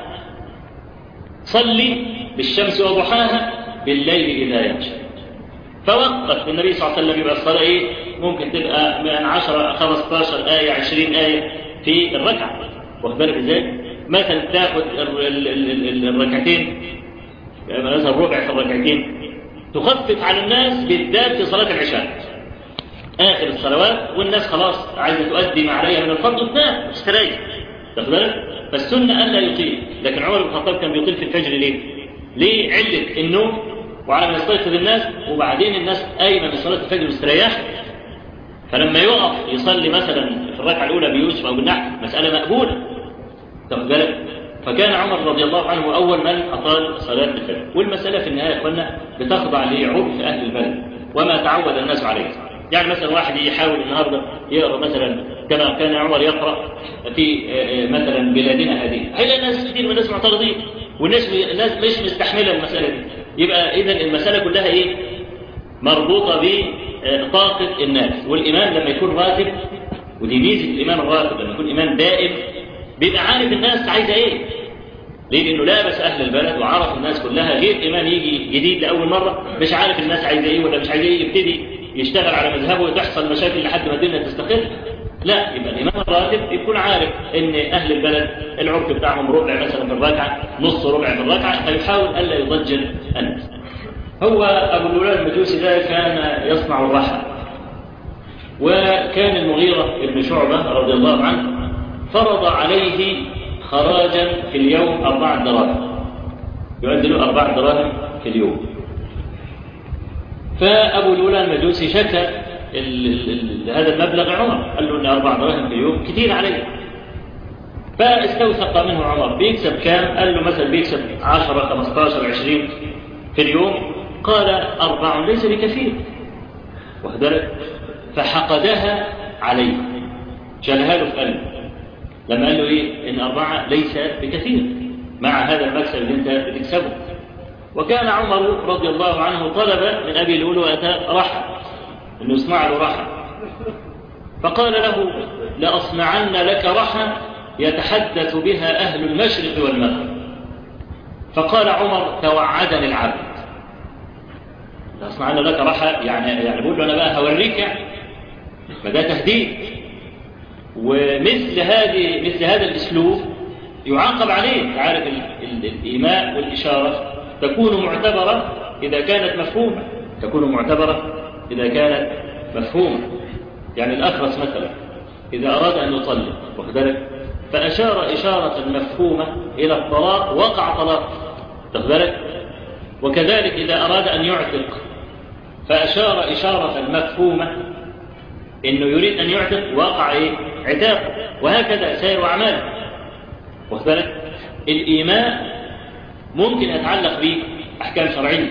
صلي بالشمس وضحاها بالليل إذا يغشى فوقف النبي صلى الله عليه وسلم يبقى الصلاة إيه ممكن تبقى من 10 15 آية 20 آية في الركعة واخد بالك إزاي؟ مثلا تاخد الركعتين مثلا الربع في الركعتين تخفف على الناس بالذات في صلاة العشاء آخر الصلوات والناس خلاص عايزة تؤدي ما عليها من الفرض وتنام تستريح تاخد بالك؟ فالسنة ألا يطيل لكن عمر بن الخطاب كان بيطيل في الفجر ليه؟ ليه علة النوم وعلى ما يستيقظ الناس وبعدين الناس قايمة من صلاة الفجر مستريحة فلما يقف يصلي مثلا في الركعة الأولى بيوسف أو بالنحو مسألة مقبولة تاخد بالك؟ فكان عمر رضي الله عنه أول من أطال صلاة الفجر والمسألة في النهاية يا إخوانا بتخضع لعرف أهل البلد وما تعود الناس عليه يعني مثلا واحد يحاول النهارده يقرا مثلا كما كان عمر يقرا في مثلا بلادنا هذه هيلاقي ناس كثير من الناس معترضين والناس الناس مش مستحمله المساله دي يبقى اذا المساله كلها ايه؟ مربوطه بطاقه الناس والامام لما يكون راتب ودي ميزه الامام الراتب لما يكون امام دائم بيبقى عارف الناس عايزه ايه ليه؟ لانه لابس اهل البلد وعرف الناس كلها غير امام يجي جديد لاول مره مش عارف الناس عايزه ايه ولا مش عايزه ايه يبتدي يشتغل على مذهبه وتحصل مشاكل لحد ما الدنيا تستقر لا يبقى الامام الراتب يكون عارف ان اهل البلد العرف بتاعهم ربع مثلا في الركعه نص ربع في الركعه فيحاول الا يضجل الناس هو ابو الولاد المجوسي ده كان يصنع الرحى وكان المغيره بن شعبه رضي الله عنه فرض عليه خراجا في اليوم أربعة دراهم يؤدي له أربعة دراهم في اليوم فأبو الأولى المجوسي شكى هذا المبلغ عمر قال له إن أربع دراهم في اليوم كثير عليه فاستوثق منه عمر بيكسب كام؟ قال له مثلا بيكسب 10 15 20 في اليوم قال أربع ليس بكثير واخد فحقدها عليه شالها له في قلبه لما قال له ايه ان اربعه ليس بكثير مع هذا المكسب اللي انت بتكسبه وكان عمر رضي الله عنه طلب من ابي لؤلؤه رحى انه يصنع له رحى فقال له لاصنعن لك رحى يتحدث بها اهل المشرق والمغرب فقال عمر توعدني العبد لاصنعن لك رحى يعني يعني بقول له انا بقى هوريك يعني فده تهديد ومثل هذه مثل هذا الاسلوب يعاقب عليه عارف الايماء والاشاره تكون معتبره اذا كانت مفهومه تكون معتبره اذا كانت مفهومه يعني الاخرس مثلا اذا اراد ان يطلق واخد بالك فاشار اشاره مفهومه الى الطلاق وقع طلاق واخد بالك وكذلك اذا اراد ان يعتق فاشار اشاره مفهومه انه يريد ان يعتق وقع ايه عتاق وهكذا سائر اعماله واخد بالك الايماء ممكن يتعلق باحكام شرعيه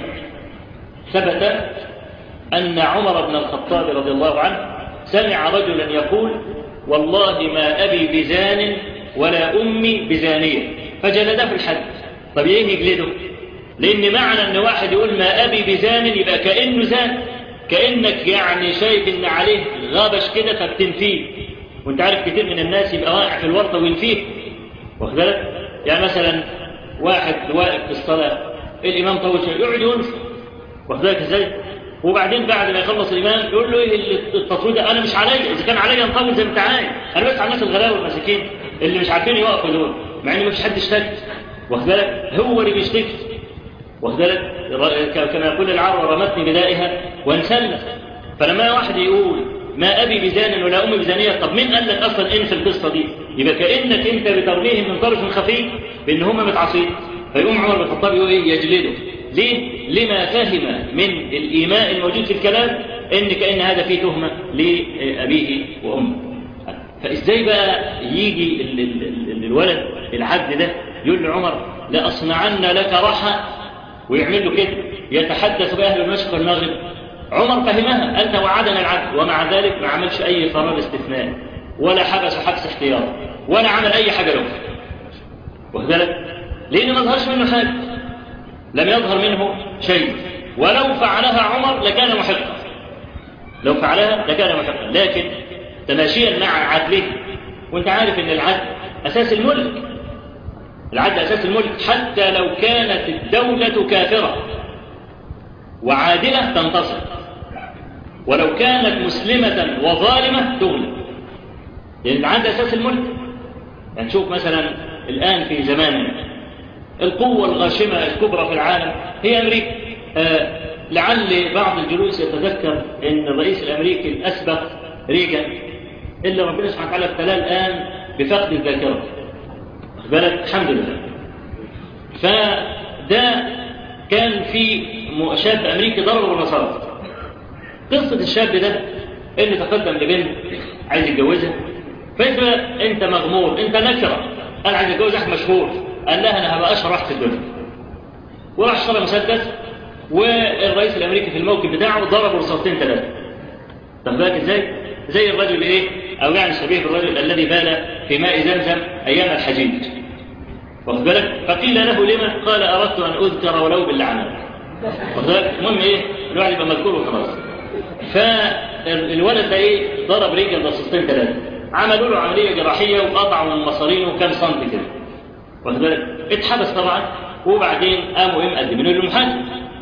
ثبت ان عمر بن الخطاب رضي الله عنه سمع رجلا يقول والله ما ابي بزان ولا امي بزانيه فجلده في الحد طب ايه يجلده لان معنى ان واحد يقول ما ابي بزان يبقى كانه زان كانك يعني شايف ان عليه غابش كده فبتنفيه وانت عارف كتير من الناس يبقى واقع في الورطه وينفيه واخد بالك يعني مثلا واحد واقف في الصلاه الامام طول شويه يقعد ينفي واخد بالك ازاي وبعدين بعد ما يخلص الامام يقول له ايه التطويل ده انا مش عليا اذا كان عليا نطول زي ما انت عايز انا بس على الناس الغلابه والمساكين اللي مش عارفين يوقفوا دول مع ان مفيش حد اشتكى واخد بالك هو اللي بيشتكي واخد بالك كما يقول العرب رمتني بدائها وانسلت فلما واحد يقول ما ابي بزان ولا امي بزانيه طب مين قال لك اصلا انسى القصه دي يبقى كانك انت بترميهم من طرف خفي بان هم متعصين فيقوم عمر بن الخطاب يقول ايه يجلده ليه لما فهم من الايماء الموجود في الكلام ان كان هذا فيه تهمه لابيه وامه فازاي بقى يجي ال ال ال الولد العبد ده يقول لعمر لاصنعن لك رحى ويعمل له كده يتحدث باهل المشرق والمغرب عمر فهمها قال توعدنا العدل ومع ذلك ما عملش اي قرار استثناء ولا حبس حبس احتياط ولا عمل اي حاجه له واخد بالك لان ما ظهرش منه حاجه لم يظهر منه شيء ولو فعلها عمر لكان محقا لو فعلها لكان محقا لكن تماشيا مع عدله وانت عارف ان العدل اساس الملك العدل اساس الملك حتى لو كانت الدوله كافره وعادله تنتصر ولو كانت مسلمه وظالمه تغلب لان العدل اساس الملك يعني نشوف مثلا الان في زماننا القوة الغاشمة الكبرى في العالم هي أمريكا آه لعل بعض الجلوس يتذكر أن الرئيس الأمريكي الأسبق ريجان إلا ربنا سبحانه وتعالى ابتلاه الآن بفقد الذاكرة بالك الحمد لله فده كان في شاب أمريكي ضرب بالرصاص قصة الشاب ده اللي تقدم لبنت عايز يتجوزها فانت انت مغمور انت نكره انا عايز اتجوز واحد مشهور قال لها انا هبقى اشهر واحد في الدنيا وراح اشترى مسدس والرئيس الامريكي في الموكب بتاعه ضربه رصاصتين ثلاثه طب بالك ازاي؟ زي الرجل ايه؟ او يعني شبيه بالرجل الذي بال في ماء زمزم ايام الحجيج واخد بالك؟ فقيل له لما؟ قال اردت ان اذكر ولو باللعنات واخد بالك؟ المهم ايه؟ الواحد يبقى مذكور وخلاص فالولد ده ايه؟ ضرب رجل رصاصتين ثلاثه عملوا له عمليه جراحيه وقطعوا من مصارينه كام سنتي كده واخد بالك؟ اتحبس طبعا وبعدين قاموا ايه مقدمينه للمحاكم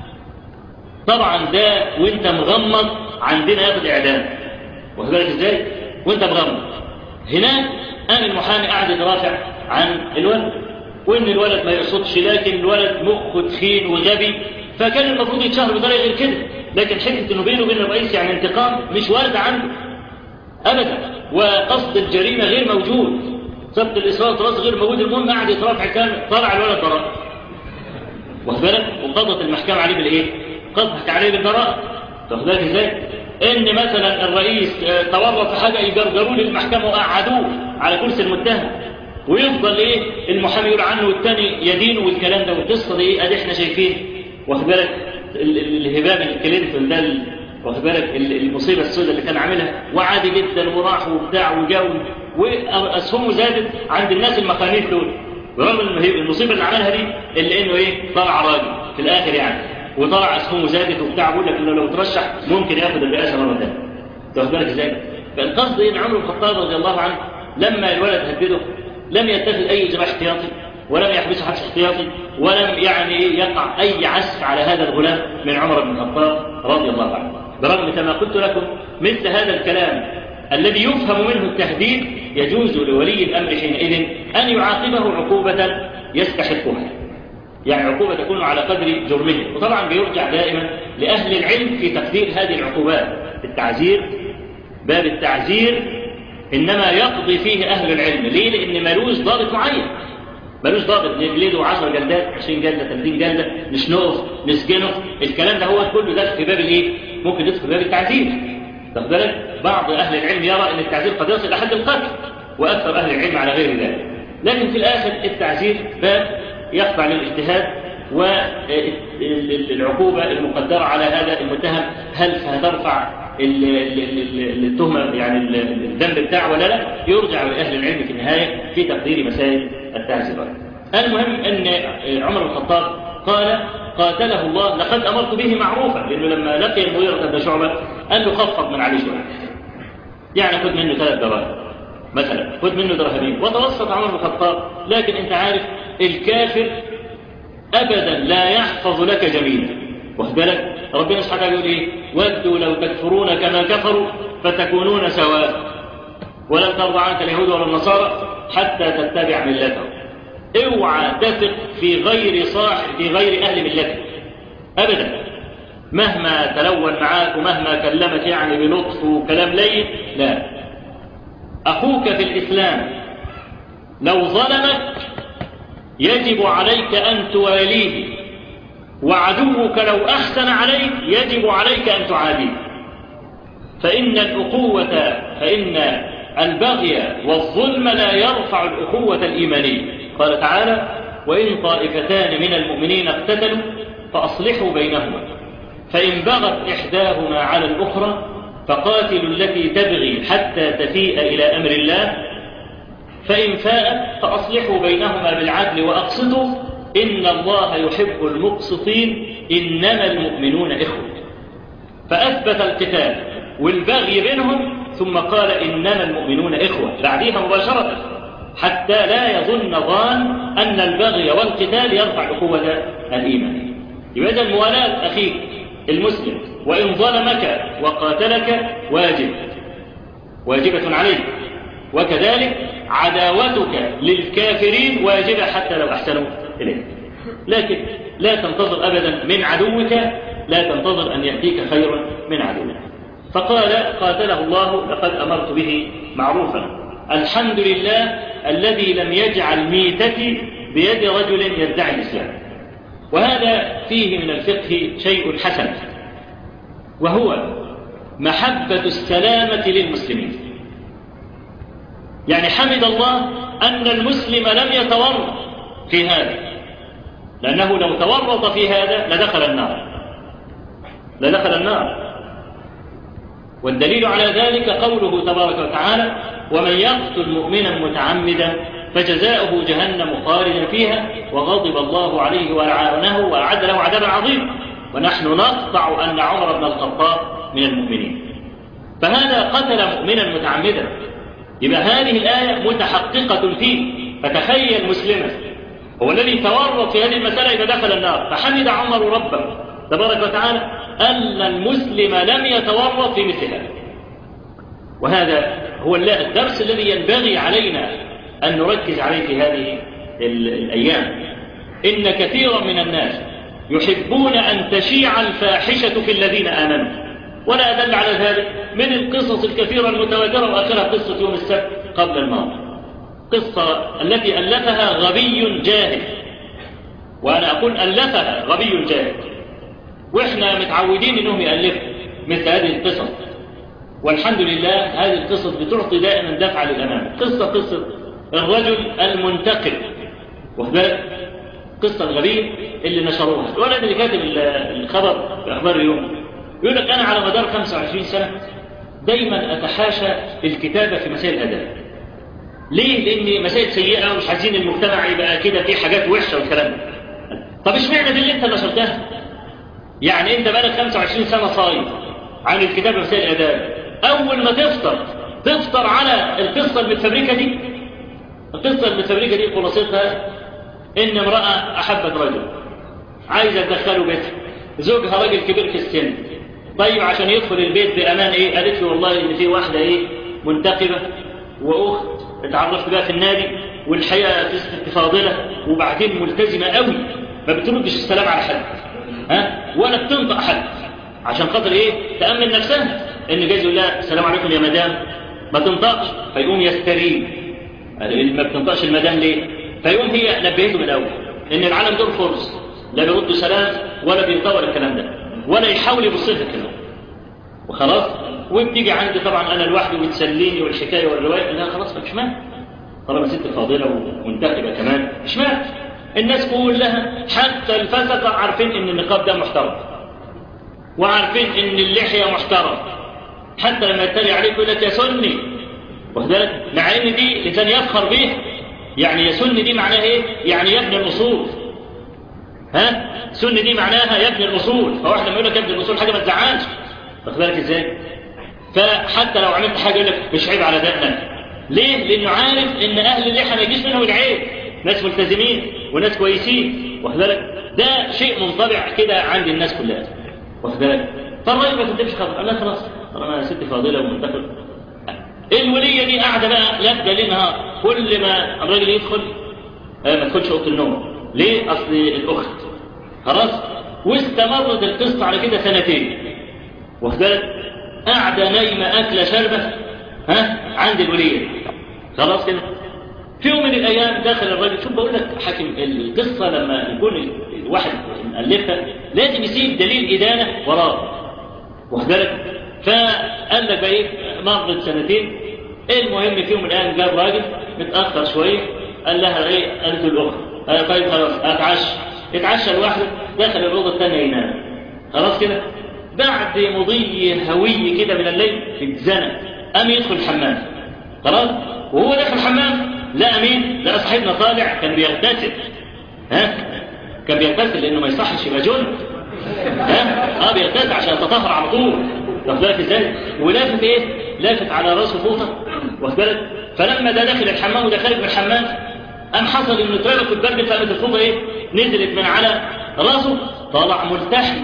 طبعا ده وانت مغمض عندنا ياخد اعدام واخد بالك ازاي؟ وانت مغمض هناك قام المحامي قاعد يترافع عن الولد وان الولد ما يقصدش لكن الولد مخه تخين وغبي فكان المفروض يتشهر بطريقه غير كده لكن حته انه بينه وبين الرئيس يعني انتقام مش وارد عنده ابدا وقصد الجريمه غير موجود سبت الاصرار والتراص غير موجود المهم قاعد يترافع كان طلع الولد براء واخد بالك وقضت المحكمه عليه بالايه؟ قضت عليه بالبراءه واخد بالك ازاي؟ ان مثلا الرئيس تورط في حاجه يجرجروه للمحكمه وقعدوه على كرسي المتهم ويفضل ايه المحامي يقول عنه والتاني يدين والكلام ده والقصه دي ايه ادي احنا شايفين واخد بالك الهباب الكلينتون ده واخد بالك المصيبه السوداء اللي كان عاملها وعادي جدا وراح وبتاع وجاو واسهمه زادت عند الناس المخانيث دول برغم ان المصيبه اللي عملها دي اللي انه ايه طلع راجل في الاخر يعني وطلع اسهمه زادت وبتاع بيقول لك انه لو ترشح ممكن ياخد الرئاسه مره ثانيه واخد بالك ازاي؟ فالقصد ان عمر بن الخطاب رضي الله عنه لما الولد هدده لم يتخذ اي اجراء احتياطي ولم يحبسه حبس احتياطي ولم يعني يقع اي عسف على هذا الغلام من عمر بن الخطاب رضي الله عنه برغم كما قلت لكم مثل هذا الكلام الذي يفهم منه التهديد يجوز لولي الامر حينئذ ان يعاقبه عقوبه يستحقها يعني عقوبة تكون على قدر جرمه وطبعا بيرجع دائما لأهل العلم في تقدير هذه العقوبات التعزير باب التعزير إنما يقضي فيه أهل العلم ليه؟ لأن ملوش ضابط معين ملوش ضابط نجلده 10 جلدات 20 جلدة 30 جلدة نشنقه نسجنه الكلام ده هو كله ده في باب الايه؟ ممكن يدخل في باب التعزير واخد بالك؟ بعض أهل العلم يرى أن التعزير قد يصل إلى حد القتل وأكثر أهل العلم على غير ذلك لكن في الآخر التعزير باب يخضع للاجتهاد والعقوبة المقدرة على هذا المتهم هل سترفع التهمة يعني الذنب بتاعه ولا لا يرجع لأهل العلم في النهاية في تقدير مسائل التعزيرات المهم أن عمر بن الخطاب قال قاتله الله لقد أمرت به معروفا لأنه لما لقي المغيرة بن شعبة قال له خفض من عليه شوية يعني خذ منه ثلاث دراهم مثلا خذ منه درهمين وتوسط عمر بن الخطاب لكن انت عارف الكافر ابدا لا يحفظ لك جميلا واخد بالك ربنا سبحانه وتعالى يقول ايه ودوا لو تكفرون كما كفروا فتكونون سواء ولن ترضى عنك اليهود ولا النصارى حتى تتبع ملتهم اوعى تثق في غير صاحب في غير اهل ملتك ابدا مهما تلون معاك ومهما كلمك يعني بلطف وكلام لين لا اخوك في الاسلام لو ظلمك يجب عليك أن تواليه وعدوك لو أحسن عليك يجب عليك أن تعاديه فإن الأخوة فإن البغي والظلم لا يرفع الأخوة الإيمانية قال تعالى وإن طائفتان من المؤمنين اقتتلوا فأصلحوا بينهما فإن بغت إحداهما على الأخرى فقاتلوا التي تبغي حتى تفيء إلى أمر الله فإن فاءت فأصلحوا بينهما بالعدل وأقسطوا إن الله يحب المقسطين إنما المؤمنون إخوة فأثبت القتال والبغي بينهم ثم قال إنما المؤمنون إخوة بعدها مباشرة حتى لا يظن ظان أن البغي والقتال يرفع أخوة الإيمان يبقى إذا موالاة أخيك المسلم وإن ظلمك وقاتلك واجب واجبة عليك وكذلك عداوتك للكافرين واجبة حتى لو أحسنوا إليك لكن لا تنتظر أبدا من عدوك لا تنتظر أن يأتيك خير من عدوك فقال قاتله الله لقد أمرت به معروفا الحمد لله الذي لم يجعل ميتتي بيد رجل يدعي الإسلام وهذا فيه من الفقه شيء حسن وهو محبة السلامة للمسلمين يعني حمد الله أن المسلم لم يتورط في هذا لأنه لو تورط في هذا لدخل النار لدخل النار والدليل على ذلك قوله تبارك وتعالى ومن يقتل مؤمنا متعمدا فجزاؤه جهنم خالدا فيها وغضب الله عليه ولعنه وأعد له عذابا عظيما ونحن نقطع أن عمر بن الخطاب من المؤمنين فهذا قتل مؤمنا متعمدا يبقى هذه الآية متحققة فيه فتخيل مسلما هو الذي تورط في هذه المسألة إذا دخل النار فحمد عمر ربه تبارك وتعالى أن المسلم لم يتورط في مثل هذا وهذا هو الدرس الذي ينبغي علينا أن نركز عليه في هذه الأيام إن كثيرا من الناس يحبون أن تشيع الفاحشة في الذين آمنوا ولا أدل على ذلك من القصص الكثيرة المتواترة وآخرها قصة يوم السبت قبل الماضي قصة التي ألفها غبي جاهل وأنا أقول ألفها غبي جاهل وإحنا متعودين أنهم يألفوا مثل هذه القصص والحمد لله هذه القصص بتعطي دائما دفعة للأمام قصة قصة الرجل المنتقل وهذا قصة الغبي اللي نشروها الولد اللي كاتب الخبر في أخبار اليوم يقول لك أنا على مدار 25 سنة دايما أتحاشى الكتابة في مسائل الأدب ليه؟ لأن مسائل سيئة ومش عايزين المجتمع يبقى كده فيه حاجات وحشة والكلام ده طب اشمعنى دي اللي أنت نشرتها؟ يعني أنت بقالك 25 سنة صايم عن الكتابة في مسائل الأداب أول ما تفطر تفطر على القصة المتفبركة دي القصة المتفبركة دي خلاصتها إن امرأة أحبت رجل عايزة تدخله بيتها زوجها راجل كبير في السن طيب عشان يدخل البيت بأمان إيه قالت له والله إن في واحدة إيه منتقبة وأخت اتعرفت بها في النادي والحقيقة ست فاضلة وبعدين ملتزمة قوي ما بتردش السلام على حد ها ولا بتنطق حد عشان خاطر إيه تأمن نفسها إن جايز يقول لها السلام عليكم يا مدام ما تنطقش فيقوم يستريم ما بتنطقش المدام ليه فيقوم هي نبهته من الأول إن العالم دول فرص لا بيردوا سلام ولا بينطور الكلام ده ولا يحاول يبص لها كده وخلاص وبتيجي عندي طبعا انا لوحدي وتسليني والحكايه والروايه لا خلاص مش مانع طالما ست فاضله ومنتخبه كمان مش مانع الناس كلها حتى الفسقه عارفين ان النقاب ده محترم وعارفين ان اللحيه محترم حتى لما يتريق عليك يقول لك يا سني واخد بالك مع ان دي الانسان يفخر بيها يعني يا سني دي معناها ايه؟ يعني يا ابن الاصول ها سنة دي معناها يا ابن الأصول فواحد لما يقول لك يا ابن الأصول حاجة ما تزعلش واخد بالك ازاي فحتى لو عملت حاجة يقول لك مش عيب على دقنك ليه لأنه عارف إن أهل اللحى ما يجيش منهم العيب ناس ملتزمين وناس كويسين واخد بالك ده شيء منطبع كده عند الناس كلها واخد بالك فالراجل ما تدبش خبر قال لا خلاص طالما ست فاضله ومنتقل الوليه دي قاعده بقى لابده ليل نهار كل ما الراجل يدخل ما تدخلش اوضه النوم ليه اصل الاخت خلاص واستمرت القصه على كده سنتين واخد بالك قاعده نايمه اكله شربه ها عند الوليه خلاص كده في يوم من الايام داخل الراجل شوف بقول لك حاكم القصه لما يكون الواحد مؤلفها لازم يسيب دليل ادانه وراه واخد بالك فقال لك بقى ايه مرت سنتين المهم في يوم من الايام جاب راجل متاخر شويه قال لها ايه قالت له الاخت قال طيب خلاص اتعشى اتعشى لوحده دخل الاوضه الثانيه ينام خلاص كده بعد مضي هوي كده من الليل في الزنة قام يدخل الحمام خلاص وهو داخل الحمام لقى مين؟ لقى صاحبنا طالع كان بيغتسل ها كان بيغتسل لانه ما يصحش يبقى جن ها اه بيغتسل عشان يتطهر على طول واخد بالك ازاي؟ ولافت ايه؟ لافت على راسه فوطه واخد بالك؟ فلما ده داخل الحمام وده خارج من الحمام قام حصل انه اتربك البرد فقامت الفوطه ايه؟ نزلت من على راسه طلع ملتحي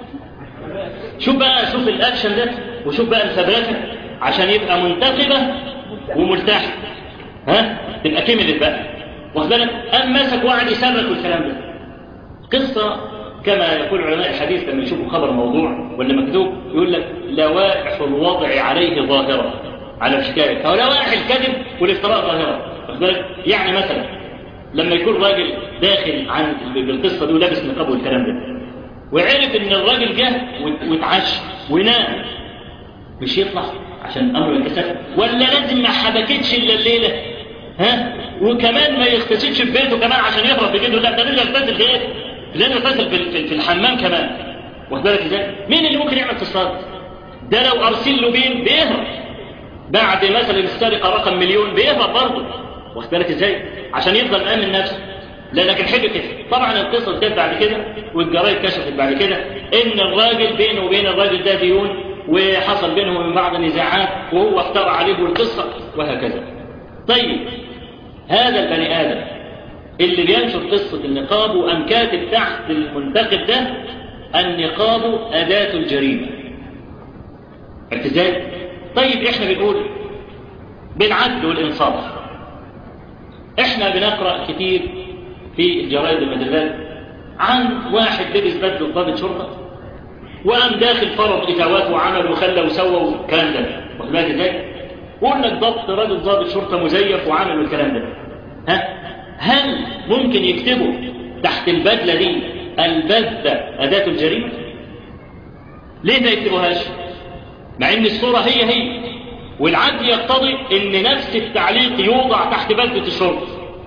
شوف بقى شوف الاكشن ده وشوف بقى الفبركه عشان يبقى منتخبه وملتحي ها تبقى كملت بقى واخد بالك قام مسك وقعد يصرخ والكلام ده قصه كما يقول علماء الحديث لما يشوفوا خبر موضوع ولا مكتوب يقول لك لوائح الوضع عليه ظاهره على الحكايه او لوائح الكذب والافتراء ظاهره واخد بالك يعني مثلا لما يكون راجل داخل عن بالقصه دي ولابس نقاب والكلام ده وعرف ان الراجل جه واتعشى ونام مش يطلع عشان امره ينكسر ولا لازم ما حبكتش الا الليله ها وكمان ما يغتسلش في بيته كمان عشان يهرب بجده لا ده لازم يغتسل في ايه؟ لازم يغتسل في, في الحمام كمان واخد بالك ازاي؟ مين اللي ممكن يعمل اتصال؟ ده لو ارسل له بين بيهرب بعد مثلا السرقه رقم مليون بيهرب برضه واخد بالك ازاي؟ عشان يفضل مأمن نفسه لا لكن حلو كده طبعا القصه اتجت بعد كده والجرايد كشفت بعد كده ان الراجل بينه وبين الراجل ده ديون وحصل بينهم وبين بعض النزاعات وهو افترى عليه القصه وهكذا طيب هذا البني ادم اللي بينشر قصه النقاب وقام كاتب تحت المنتقد ده النقاب اداه الجريمه عرفت ازاي؟ طيب احنا بنقول بالعدل والانصاف احنا بنقرا كتير في الجرائد والمجلات عن واحد لبس بدله ضابط شرطه وقام داخل فرض اتاوات وعمل وخلى وسوى والكلام ده واخد بالك ازاي؟ وقلنا ضبط راجل ضابط شرطه مزيف وعمل والكلام ده ها هل ممكن يكتبوا تحت البدله دي البذة أداة الجريمة؟ ليه ما يكتبوهاش؟ مع إن الصورة هي هي والعدل يقتضي إن نفس التعليق يوضع تحت بدلة الشرطة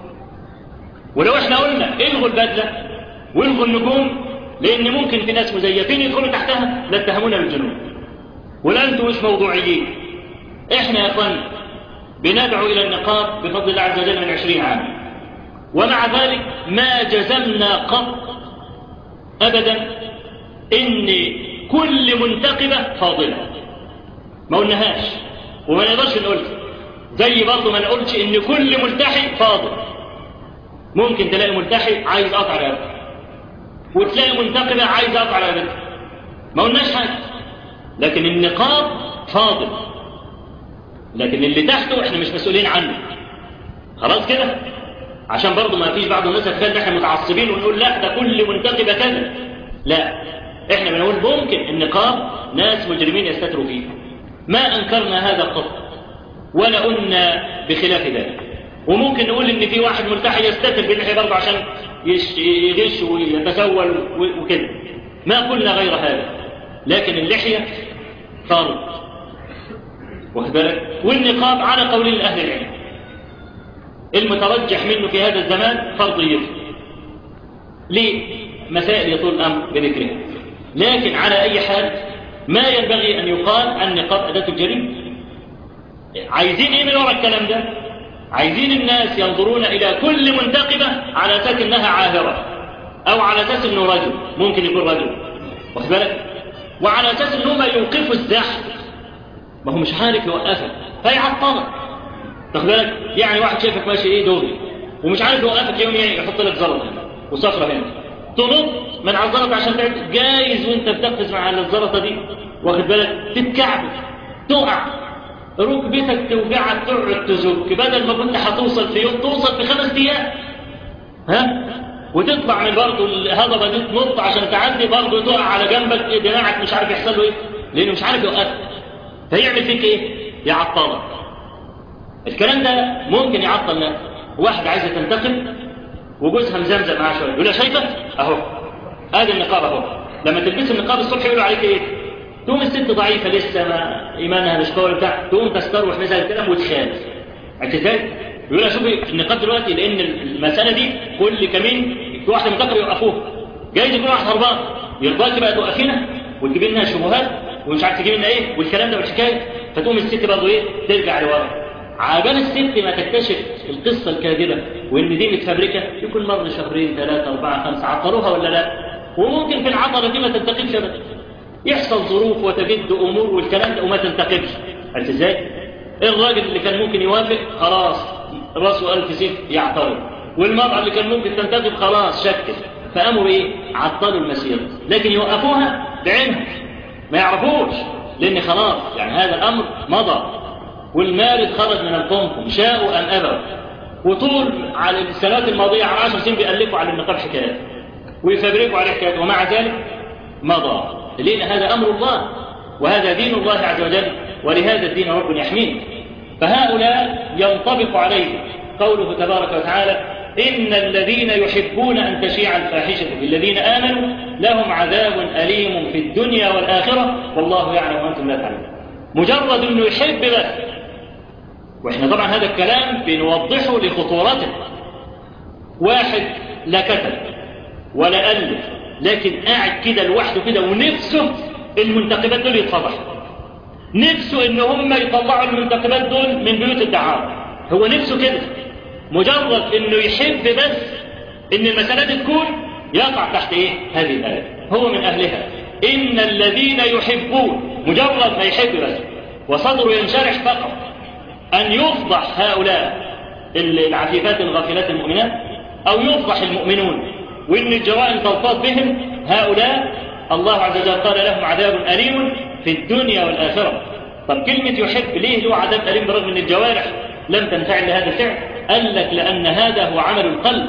ولو احنا قلنا الغوا البدلة والغوا النجوم لأن ممكن في ناس مزيفين يدخلوا تحتها لاتهمونا بالجنون ولا أنتم مش موضوعيين احنا يا اخوان بندعو إلى النقاب بفضل الله عز وجل من عشرين عاما ومع ذلك ما جزمنا قط أبدا إن كل منتقبة فاضلة ما قلناهاش وما نقدرش نقول زي برضه ما نقولش إن كل ملتحي فاضل ممكن تلاقي ملتحي عايز قطع رقبته وتلاقي منتقبة عايز قطع رقبته ما قلناش حاجة لكن النقاب فاضل لكن اللي تحته احنا مش مسؤولين عنه خلاص كده عشان برضه ما فيش بعض الناس تخيل احنا متعصبين ونقول لا ده كل منتقبة كذا لا احنا بنقول ممكن النقاب ناس مجرمين يستتروا فيه ما انكرنا هذا قط ولا قلنا بخلاف ذلك وممكن نقول ان في واحد ملتحي يستتر باللحيه برضه عشان يغش ويتسول وكده ما قلنا غير هذا لكن اللحيه فرض واخد بالك والنقاب على قول اهل العلم المترجح منه في هذا الزمان فرضيته ليه مسائل يطول الامر بذكرها لكن على اي حال ما ينبغي ان يقال النقاب اداه الجريمه عايزين ايه من وراء الكلام ده عايزين الناس ينظرون الى كل منتقبه على اساس انها عاهره او على اساس انه رجل ممكن يكون رجل واخد بالك وعلى اساس انهم يوقفوا الزحف ما هو مش عارف يوقفك فيعطلك واخد بالك يعني واحد شايفك ماشي ايه دوري ومش عارف يوقفك يوم يعني يحط لك زلطه هنا وصفرة هنا تنط من على الزلطه عشان تعد جايز وانت بتقفز مع الزلطه دي واخد بالك تتكعبل تقع ركبتك توجعك تقعد تزك بدل ما كنت هتوصل في يوم توصل في خمس ايام ها وتطلع من برضه الهضبه دي تنط عشان تعدي برضه تقع على جنبك دراعك مش عارف يحصل له ايه لانه مش عارف يوقفك فيعمل فيك ايه؟ يعطلك الكلام ده ممكن يعطل ناس واحد عايزه تنتقم وجوزها مزمزم معاه شويه يقول لها شايفه اهو ادي النقاب اهو لما تلبس النقاب الصبح يقولوا عليك ايه تقوم الست ضعيفه لسه ما ايمانها مش قوي بتاع تقوم تستروح مثل الكلام وتخاف عرفت ازاي؟ يقول لها شوفي النقاب دلوقتي لان المساله دي كل كمين في واحده منتقبه يوقفوها جايز يكون واحد هربان يرضاكي بقى توقفينا وتجيبي لنا شبهات ومش عارف تجيبي لنا ايه والكلام ده والحكايه فتقوم الست برضه ايه ترجع لورا عبال الست ما تكتشف القصة الكاذبة وإن دي متفبركة يكون مر شهرين ثلاثة أربعة خمسة عطروها ولا لا وممكن في العطرة دي ما تنتقبش أبدا يحصل ظروف وتجد أمور والكلام ده وما تنتقبش عرفت إزاي؟ الراجل اللي كان ممكن يوافق خلاص راسه ألف سيف يعترض والمرأة اللي كان ممكن تنتقب خلاص شكت فقاموا إيه؟ عطلوا المسيرة لكن يوقفوها بعينها ما يعرفوش لأن خلاص يعني هذا الأمر مضى والمارد خرج من القنقم شاءوا أم أبوا وطول على السنوات الماضية على 10 سنين بيألفوا على النقاب حكايات ويفبركوا عليه حكايات ومع ذلك مضى لأن هذا أمر الله وهذا دين الله عز وجل ولهذا الدين رب يحميه فهؤلاء ينطبق عليه قوله تبارك وتعالى إن الذين يحبون أن تشيع الفاحشة في الذين آمنوا لهم عذاب أليم في الدنيا والآخرة والله يعلم وأنتم لا تعلمون مجرد أنه يحب بس واحنا طبعا هذا الكلام بنوضحه لخطورته واحد لا كتب ولا ألف لكن قاعد كده لوحده كده ونفسه المنتخبات دول يتفضحوا نفسه ان هم يطلعوا المنتخبات دول من بيوت الدعارة هو نفسه كده مجرد انه يحب بس ان المسألة دي تكون يقع تحت ايه هذه الآية هو من أهلها إن الذين يحبون مجرد ما يحب بس وصدره ينشرح فقط أن يفضح هؤلاء العفيفات الغافلات المؤمنات أو يفضح المؤمنون وإن الجرائم تلطاف بهم هؤلاء الله عز وجل قال لهم عذاب أليم في الدنيا والآخرة طب كلمة يحب ليه له عذاب أليم برغم أن الجوارح لم تنفعل لهذا الفعل قال لك لأن هذا هو عمل القلب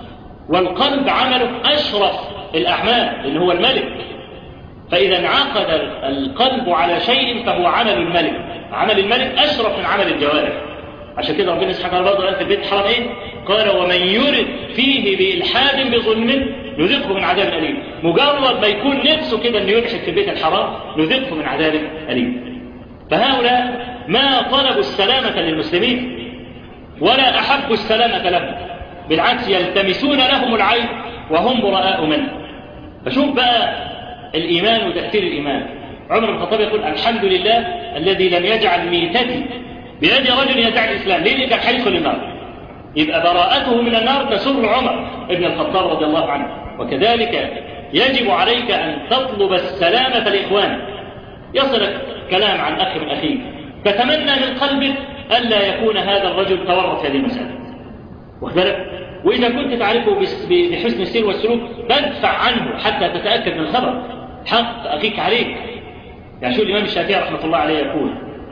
والقلب عمله أشرف الأعمال اللي هو الملك فإذا انعقد القلب على شيء فهو عمل الملك عمل الملك أشرف من عمل الجوارح عشان كده ربنا سبحانه وتعالى قال في البيت الحرام ايه؟ قال ومن يرد فيه بإلحاد بظلم نذقه من عذاب أليم مجرد ما يكون نفسه كده انه يلحد في البيت الحرام نذقه من عذاب أليم فهؤلاء ما طلبوا السلامة للمسلمين ولا أحبوا السلامة لهم بالعكس يلتمسون لهم العيب وهم براء منه فشوف بقى الإيمان وتأثير الإيمان عمر بن الخطاب يقول الحمد لله الذي لم يجعل ميتتي بيد رجل يدعي الإسلام ليه كان حيدخل النار يبقى براءته من النار تسر عمر بن الخطاب رضي الله عنه وكذلك يجب عليك أن تطلب السلامة لإخوانك يصلك كلام عن أخ من أخيك فتمنى من قلبك ألا يكون هذا الرجل تورط هذه المسألة واخبرك وإذا كنت تعرفه بحسن السير والسلوك فادفع عنه حتى تتأكد من الخبر حق أخيك عليك يعني شو الإمام الشافعي رحمة الله عليه يقول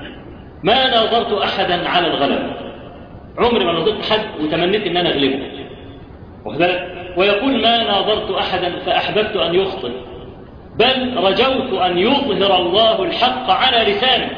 ما ناظرت أحدا على الغلب عمري ما ناظرت حد وتمنيت أن أنا أغلبه واخبرك ويقول ما ناظرت أحدا فأحببت أن يخطئ بل رجوت أن يظهر الله الحق على لسانه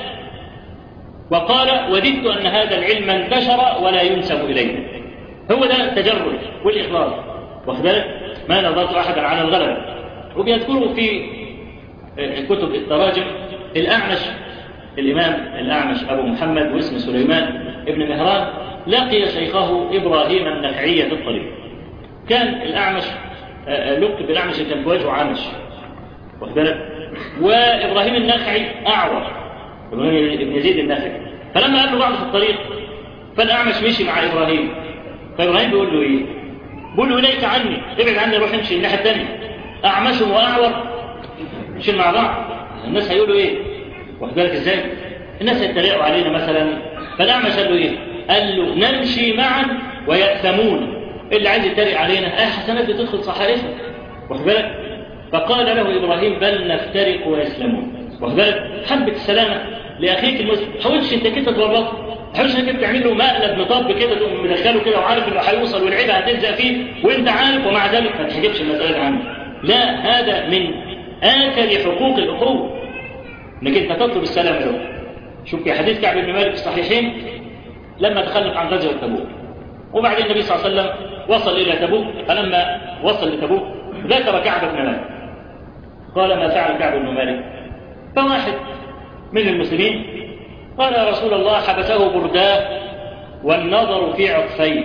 وقال وددت أن هذا العلم انتشر ولا ينسب إليه هو ده التجرد والإخلاص واخبرك ما نظرت أحدا على الغلب وبيذكروا في كتب التراجم الأعمش الإمام الأعمش أبو محمد واسم سليمان ابن مهران لقي شيخه إبراهيم النخعي في الطريق كان الأعمش لقب بالأعمش كان في وجهه عامش واخبرك وإبراهيم النخعي أعور ابن يزيد النخعي فلما قال له بعض في الطريق فالأعمش مشي مع إبراهيم فإبراهيم بيقول له إيه؟ بيقول له إليك عني ابعد عني روح امشي الناحية الثانية أعمش وأعور مشين مع بعض الناس هيقولوا إيه؟ واخد بالك إزاي؟ الناس هيتريقوا علينا مثلا فالأعمش قال له إيه؟ قال له نمشي معا ويأثمون اللي عايز يتريق علينا آه حسنات بتدخل صحارفه واخد بالك؟ فقال له إبراهيم بل نفترق ويسلمون واخد بالك؟ حبة السلامة لأخيك المسلم حاولش أنت كده تورطه حاولش انك تعمل له مقلب مطب كده تقوم مدخله كده وعارف انه هيوصل والعيبه هتلزق فيه وانت عارف ومع ذلك ما تحجبش المساله عنه لا هذا من اكل حقوق الاخوه انك انت تطلب السلام له شوف في حديث كعب بن مالك في الصحيحين لما تخلف عن غزوه تبوك وبعدين النبي صلى الله عليه وسلم وصل الى تبوك فلما وصل لتبوك ذكر كعب بن مالك قال ما فعل كعب بن مالك فواحد من المسلمين قال يا رسول الله حبسه برداه والنظر في عطفيه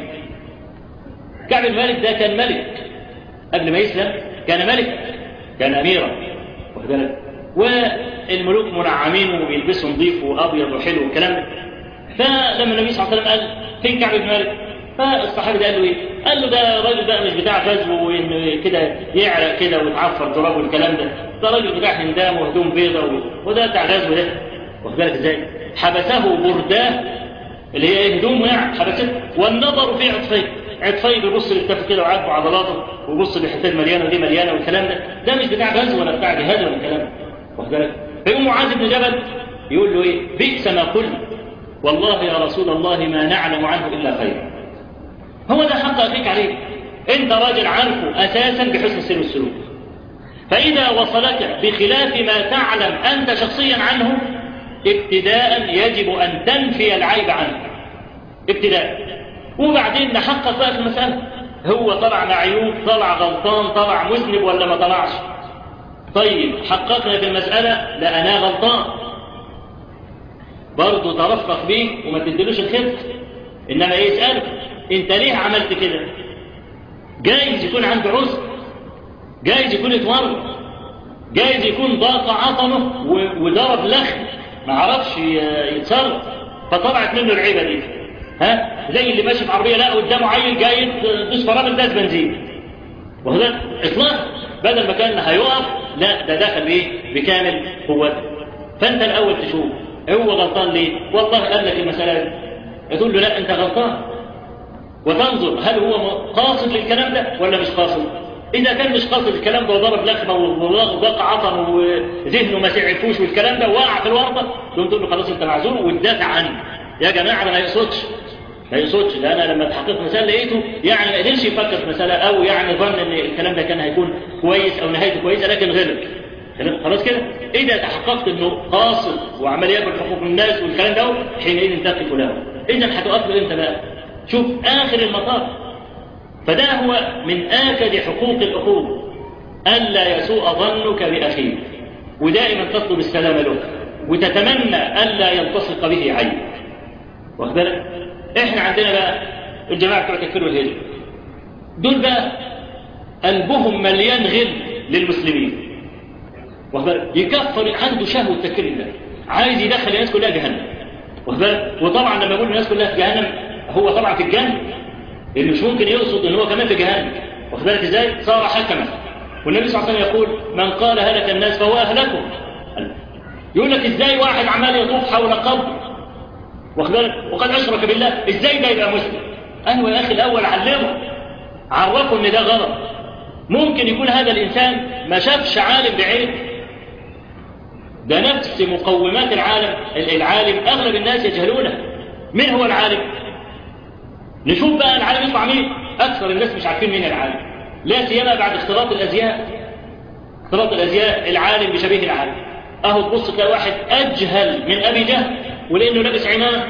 كعب بن مالك ده كان ملك قبل ما يسلم كان ملك كان اميرا واخد بالك والملوك منعمين وبيلبسوا نظيف وابيض وحلو والكلام ده فلما النبي صلى الله عليه وسلم قال فين كعب بن مالك فالصحابي ده قال له ايه؟ قال له ده راجل بقى مش بتاع غزو وان كده يعرق كده ويتعفر تراب والكلام ده ده راجل بتاع هندام وهدوم بيضاء وده بتاع غزو ده واخد بالك ازاي؟ حبسه برداه اللي هي ايه هدومه يعني حبسته والنظر في عطفيه عطفيه بيبص للكف كده وعاجبه عضلاته ويبص للحتات مليانه ودي مليانه والكلام ده ده مش بتاع غزو ولا بتاع جهاد ولا الكلام ده واخد بالك فيقوم معاذ بن جبل يقول له ايه بئس ما قلت والله يا رسول الله ما نعلم عنه الا خيرا هو ده حق اخيك عليك انت راجل عارفه اساسا بحسن السير والسلوك فاذا وصلك بخلاف ما تعلم انت شخصيا عنه ابتداء يجب أن تنفي العيب عنه ابتداء وبعدين نحقق بقى في المسألة هو طلع معيوب طلع غلطان طلع مذنب ولا ما طلعش طيب حققنا في المسألة لا أنا غلطان برضه ترفق بيه وما تديلوش الخير انما ايه يساله انت ليه عملت كده جايز يكون عنده عذر جايز يكون اتورط جايز يكون ضاق عطنه وضرب لخم ما عرفش يتصرف فطلعت منه العيبه دي ها زي اللي ماشي في عربيه لا قدامه عيل جاي دوس فرامل داس بنزين وهذا اطلاق بدل ما كان هيقف لا ده دخل ايه بكامل قوته فانت الاول تشوف هو غلطان ليه والله قال لك المساله دي تقول له لا انت غلطان وتنظر هل هو قاصد للكلام ده ولا مش قاصد إذا كان مش قاصد الكلام ده وضرب لخمة وضاق عطن وذهنه ما تعرفوش والكلام ده وقع في الورطة تقوم تقول له خلاص أنت معذور وتدافع عنه يا جماعة ما يقصدش ما يقصدش ده أنا لما اتحققت مسألة لقيته يعني ما قدرش يفكر في مسألة أو يعني ظن إن الكلام ده كان هيكون كويس أو نهايته كويسة لكن غلط خلاص كده إذا تحققت إنه قاصد وعمال ياكل حقوق الناس والكلام ده حينئذ تقف له إذا هتقف له أنت بقى شوف آخر المطاف فده هو من آكد حقوق الأخوة ألا يسوء ظنك بأخيك ودائما تطلب السلام له وتتمنى ألا يلتصق به عين واخد بالك؟ إحنا عندنا بقى الجماعة بتوع تكفير والهجرة دول بقى قلبهم مليان غل للمسلمين واخد بالك؟ يكفر عنده شهوة تكفير الله عايز يدخل الناس كلها جهنم واخد بالك؟ وطبعا لما يقول الناس كلها في جهنم هو طبعا في الجنة اللي مش ممكن يقصد ان هو كمان في جهنم واخد بالك ازاي صار حكما والنبي صلى الله عليه وسلم يقول من قال هلك الناس فهو اهلكم يقول لك ازاي واحد عمال يطوف حول قبر واخد بالك وقد اشرك بالله ازاي ده يبقى مسلم ايوه يا اخي الاول علمه عرفه ان ده غلط ممكن يكون هذا الانسان ما شافش عالم بعينه ده نفس مقومات العالم العالم اغلب الناس يجهلونها من هو العالم نشوف بقى العالم يطلع مين اكثر الناس مش عارفين مين العالم لا سيما بعد اختلاط الازياء اختلاط الازياء العالم بشبيه العالم اهو تبص تلاقي واحد اجهل من ابي جهل ولانه لابس عمامه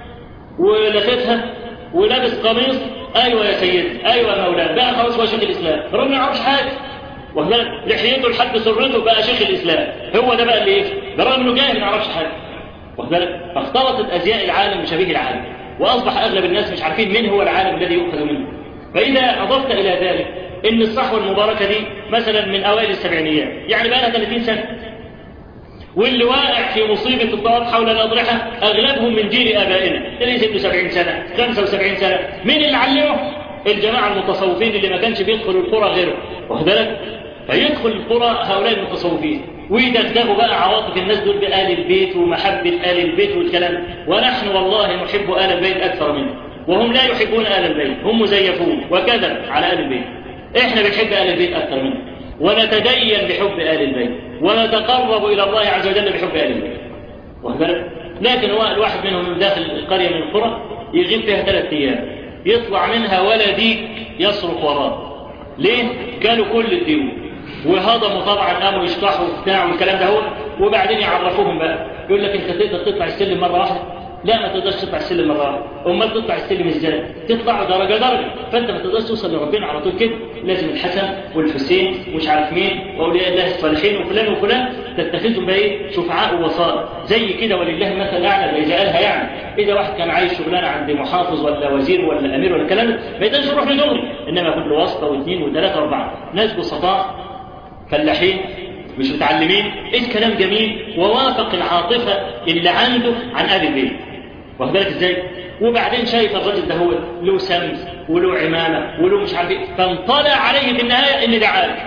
ولفتها ولابس قميص ايوه يا سيدي ايوه يا مولانا بقى خلاص هو شيخ الاسلام رغم ما يعرفش حاجه واخد لحيته لحد سرته بقى شيخ الاسلام هو ده بقى اللي ايه برغم انه جاهل ما يعرفش حاجه واخد بالك فاختلطت ازياء العالم بشبيه العالم واصبح اغلب الناس مش عارفين من هو العالم الذي يؤخذ منه فاذا اضفت الى ذلك ان الصحوه المباركه دي مثلا من اوائل السبعينيات يعني بقى لها 30 سنه واللي واقع في مصيبة الضغط حول الأضرحة أغلبهم من جيل آبائنا اللي 76 سنة 75 سنة مين اللي علمه؟ الجماعة المتصوفين اللي ما كانش بيدخلوا القرى غيره واخد بالك؟ فيدخل القرى هؤلاء المتصوفين ويدغدغوا بقى عواطف الناس دول بآل البيت ومحبة آل البيت والكلام ونحن والله نحب آل البيت أكثر منهم وهم لا يحبون آل البيت هم مزيفون وكذب على آل البيت احنا بنحب آل البيت أكثر منهم ونتدين بحب آل البيت ونتقرب إلى الله عز وجل بحب آل البيت واخد بالك؟ لكن هو الواحد منهم من داخل القرية من القرى يغيب فيها ثلاث أيام يطلع منها ولا ديك يصرخ وراه ليه؟ كانوا كل الديون وهضموا طبعا قاموا يشطحوا وبتاع والكلام ده هو وبعدين يعرفوهم بقى يقول لك انت تقدر تطلع السلم مره واحده لا ما تقدرش تطلع السلم مره واحده امال تطلع السلم ازاي تطلع درجه درجه فانت ما تقدرش توصل لربنا على طول كده لازم الحسن والحسين ومش عارف مين واولياء الله الصالحين وفلان وفلان تتخذهم بقى ايه شفعاء ووسائط زي كده ولله مثل الاعلى اذا قالها يعني اذا واحد كان عايش شغلانه عند محافظ ولا وزير ولا امير ولا الكلام ما يقدرش يروح لدغري انما كل واسطه واثنين وثلاثه واربعه ناس بسطاء فلاحين مش متعلمين ايه الكلام جميل ووافق العاطفة اللي عنده عن أهل البيت واخد بالك ازاي وبعدين شايف الراجل ده هو له سمس وله عمامة وله مش عارف ايه فانطلع عليه في النهاية ان ده عالم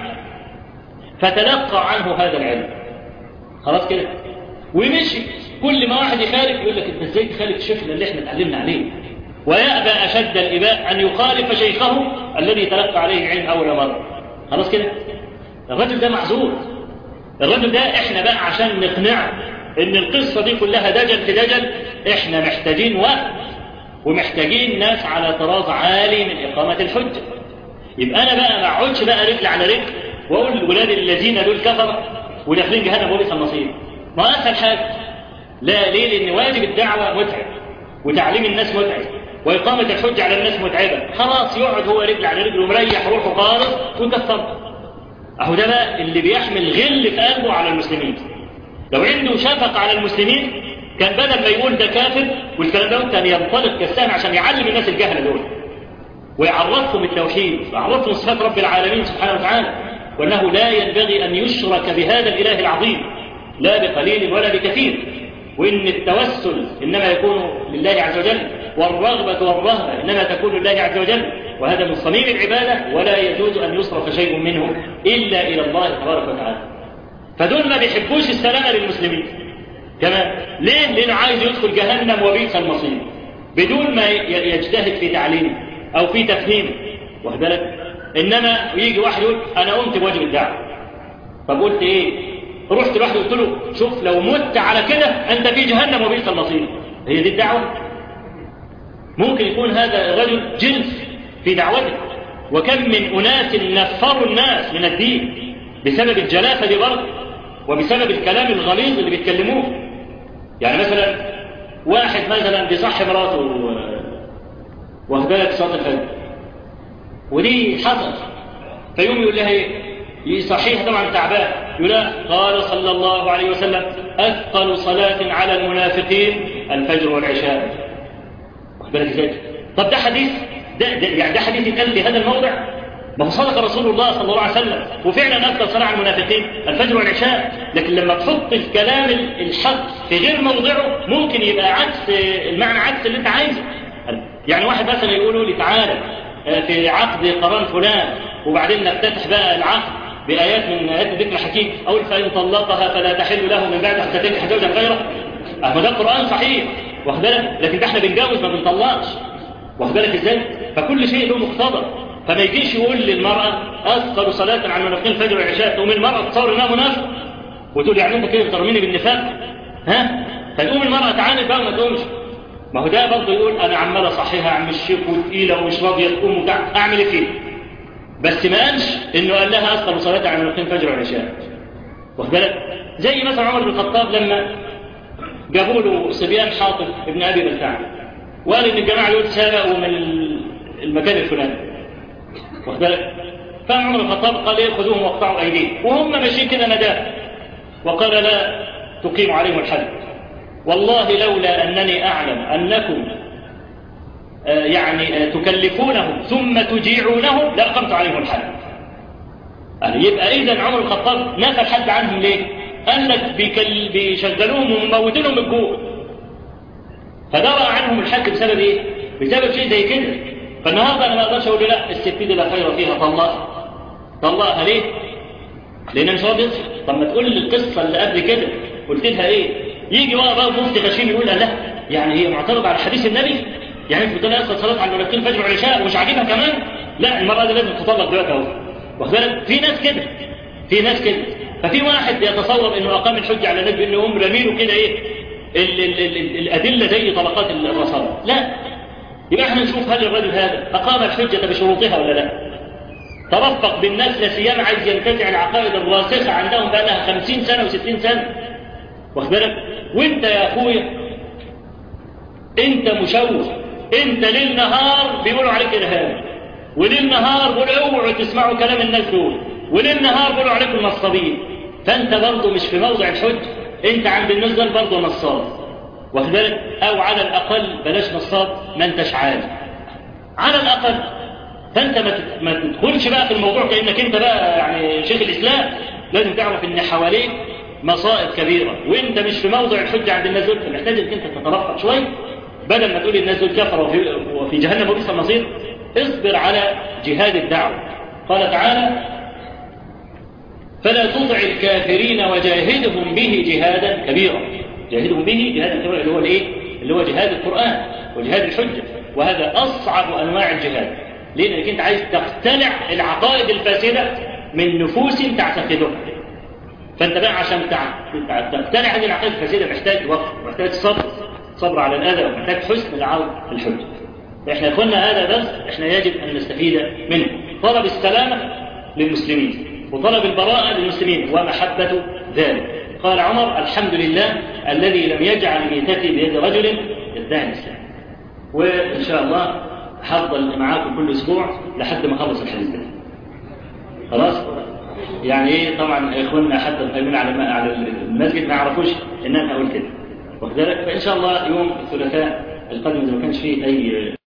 فتلقى عنه هذا العلم خلاص كده ومشي كل ما واحد يخالف يقول لك انت ازاي تخالف شيخنا اللي احنا اتعلمنا عليه ويأبى أشد الإباء أن يخالف شيخه الذي تلقى عليه العلم أول مرة خلاص كده الرجل ده معذور الرجل ده احنا بقى عشان نقنعه ان القصة دي كلها دجل في دجل احنا محتاجين وقت ومحتاجين ناس على طراز عالي من إقامة الحجة يبقى أنا بقى ما اقعدش بقى رجل على رجل وأقول للولاد الذين دول كفر وداخلين جهنم بوليس النصيب ما أسهل حاجة لا ليه لأن واجب الدعوة متعب وتعليم الناس متعب وإقامة الحجة على الناس متعبة خلاص يقعد هو رجل على رجل ومريح روحه خالص وكفر أهو ده بقى اللي بيحمل غل في قلبه على المسلمين لو عنده شفقة على المسلمين كان بدل ما يقول ده كافر والكلام ده كان ينطلق كالسهم عشان يعلم الناس الجهل دول ويعرفهم التوحيد ويعرفهم صفات رب العالمين سبحانه وتعالى وأنه لا ينبغي أن يشرك بهذا الإله العظيم لا بقليل ولا بكثير وإن التوسل إنما يكون لله عز وجل والرغبة والرهبة إنما تكون لله عز وجل وهذا من صميم العبادة ولا يجوز أن يصرف شيء منه إلا إلى الله تبارك وتعالى فدول ما بيحبوش السلامة للمسلمين كما ليه؟ لأنه عايز يدخل جهنم وبئس المصير بدون ما يجتهد في تعليمه أو في تفهيمه واخد بالك؟ إنما يجي واحد يقول أنا قمت بواجب الدعوة طب قلت إيه؟ رحت لواحد قلت له شوف لو مت على كده أنت في جهنم وبئس المصير هي دي الدعوة؟ ممكن يكون هذا الرجل جنس في دعوته وكم من أناس نفروا الناس من الدين بسبب الجلافة دي برضه وبسبب الكلام الغليظ اللي بيتكلموه يعني مثلا واحد مثلا بيصحي مراته واخد بالك صلاه الفجر ودي حصل فيوم يقول لها ايه يصحيها طبعا تعبان يقول لها قال صلى الله عليه وسلم اثقل صلاه على المنافقين الفجر والعشاء واخد بالك ازاي طب ده حديث ده, ده يعني ده حديث يتقال لهذا الموضع ما هو صدق رسول الله صلى الله عليه وسلم وفعلا أفضل صلاة على المنافقين الفجر والعشاء لكن لما تحط الكلام الحق في غير موضعه ممكن يبقى عكس المعنى عكس اللي انت عايزه يعني واحد مثلا يقولوا لي تعالى في عقد قران فلان وبعدين نفتتح بقى العقد بآيات من آيات الذكر الحكيم أو فإن طلقها فلا تحل له من بعد حتى تنكح زوجا غيره أهو ده قرآن صحيح واخد بالك لكن ده احنا بنجوز ما بنطلقش واخد بالك ازاي فكل شيء له مقتضى فما يجيش يقول للمرأة أثقل صلاة على المنافقين الفجر والعشاء تقوم المرأة تصور إنها منافق وتقول يعني أنت كده بترميني بالنفاق ها فتقوم المرأة تعاند بقى وما تقومش ما هو ده برضه يقول أنا عمال أصحيها عم الشيخ وتقيلة ومش راضية تقوم وبتاع أعمل إيه فيه بس ما قالش إنه قال لها أثقل صلاة على المنافقين الفجر والعشاء واخد بالك زي مثلا عمر بن الخطاب لما جابوا له صبيان حاطب ابن أبي بلتعب وقال إن الجماعة دول سبقوا من المكان الفلاني واخد بالك فعمر الخطاب قال ايه خذوهم واقطعوا ايديهم وهم ماشيين كده نداه وقال لا تقيم عليهم الحد والله لولا انني اعلم انكم آه يعني آه تكلفونهم ثم تجيعونهم لاقمت عليهم الحد يعني يبقى اذا عمر الخطاب نفى الحد عنهم ليه؟ قال لك بيكل بيشغلوهم ومموتينهم الجوع فدرى عنهم الحد بسبب ايه؟ بسبب شيء زي كده فالنهارده انا ما اقدرش اقول له لا الست دي لا خير فيها طلقها طلقها ليه؟ لان مش راضي طب ما تقول لي القصه اللي قبل كده قلت لها ايه؟ يجي ورا بقى مفتي غشيم يقول لا يعني هي معترضه على حديث النبي؟ يعني انت بتقول لها صلاه على المنافقين الفجر والعشاء ومش عاجبها كمان؟ لا المراه دي لازم تطلق دلوقتي اهو واخد بالك؟ في ناس كده في ناس كده ففي واحد يتصور انه اقام الحجه على النبي انه يقوم راميله كده ايه؟ ال ال ال ال الادله زي طبقات الرصاص لا يبقى احنا نشوف هل الرجل هذا أقام الحجة بشروطها ولا لا ترفق بالناس لا سيما عايز ينتزع العقائد الراسخة عندهم بقى لها 50 سنة و60 سنة واخد بالك وانت يا اخويا انت مشوه انت ليل نهار بيقولوا عليك ارهابي وليل نهار بيقولوا اوعوا تسمعوا كلام الناس دول وليل نهار بيقولوا عليكم نصابين فانت برضه مش في موضع الحج انت عند الناس دول برضه نصاب واخد بالك او على الاقل بلاش نصاب ما انتش عارف على الاقل فانت ما تدخلش بقى في الموضوع كانك انت بقى يعني شيخ الاسلام لازم تعرف ان حواليك مصائب كبيره وانت مش في موضع الحجه عند الناس دول فمحتاج انك انت تترفق شويه بدل ما تقول الناس دول كفروا وفي, وفي جهنم وبئس المصير اصبر على جهاد الدعوه قال تعالى فلا تطع الكافرين وجاهدهم به جهادا كبيرا جاهدهم به جهاد كبيرا اللي هو الايه اللي هو جهاد القران وجهاد الحجه وهذا اصعب انواع الجهاد لانك انت عايز تقتلع العقائد الفاسده من نفوس تعتقدها فانت بقى عشان تقتنع هذه العقائد الفاسده محتاج وقت محتاج صبر صبر على الاذى ومحتاج حسن العون الحجه احنا يا اخوانا هذا بس احنا يجب ان نستفيد منه طلب السلامه للمسلمين وطلب البراءه للمسلمين ومحبه ذلك قال عمر الحمد لله الذي لم يجعل ميتتي بيد رجل يدعي الاسلام وان شاء الله هفضل معاكم كل اسبوع لحد ما اخلص الحديث ده خلاص يعني ايه طبعا اخواننا حتى القائمين على على المسجد ما يعرفوش ان انا اقول كده واخد بالك فان شاء الله يوم الثلاثاء القادم اذا ما كانش فيه اي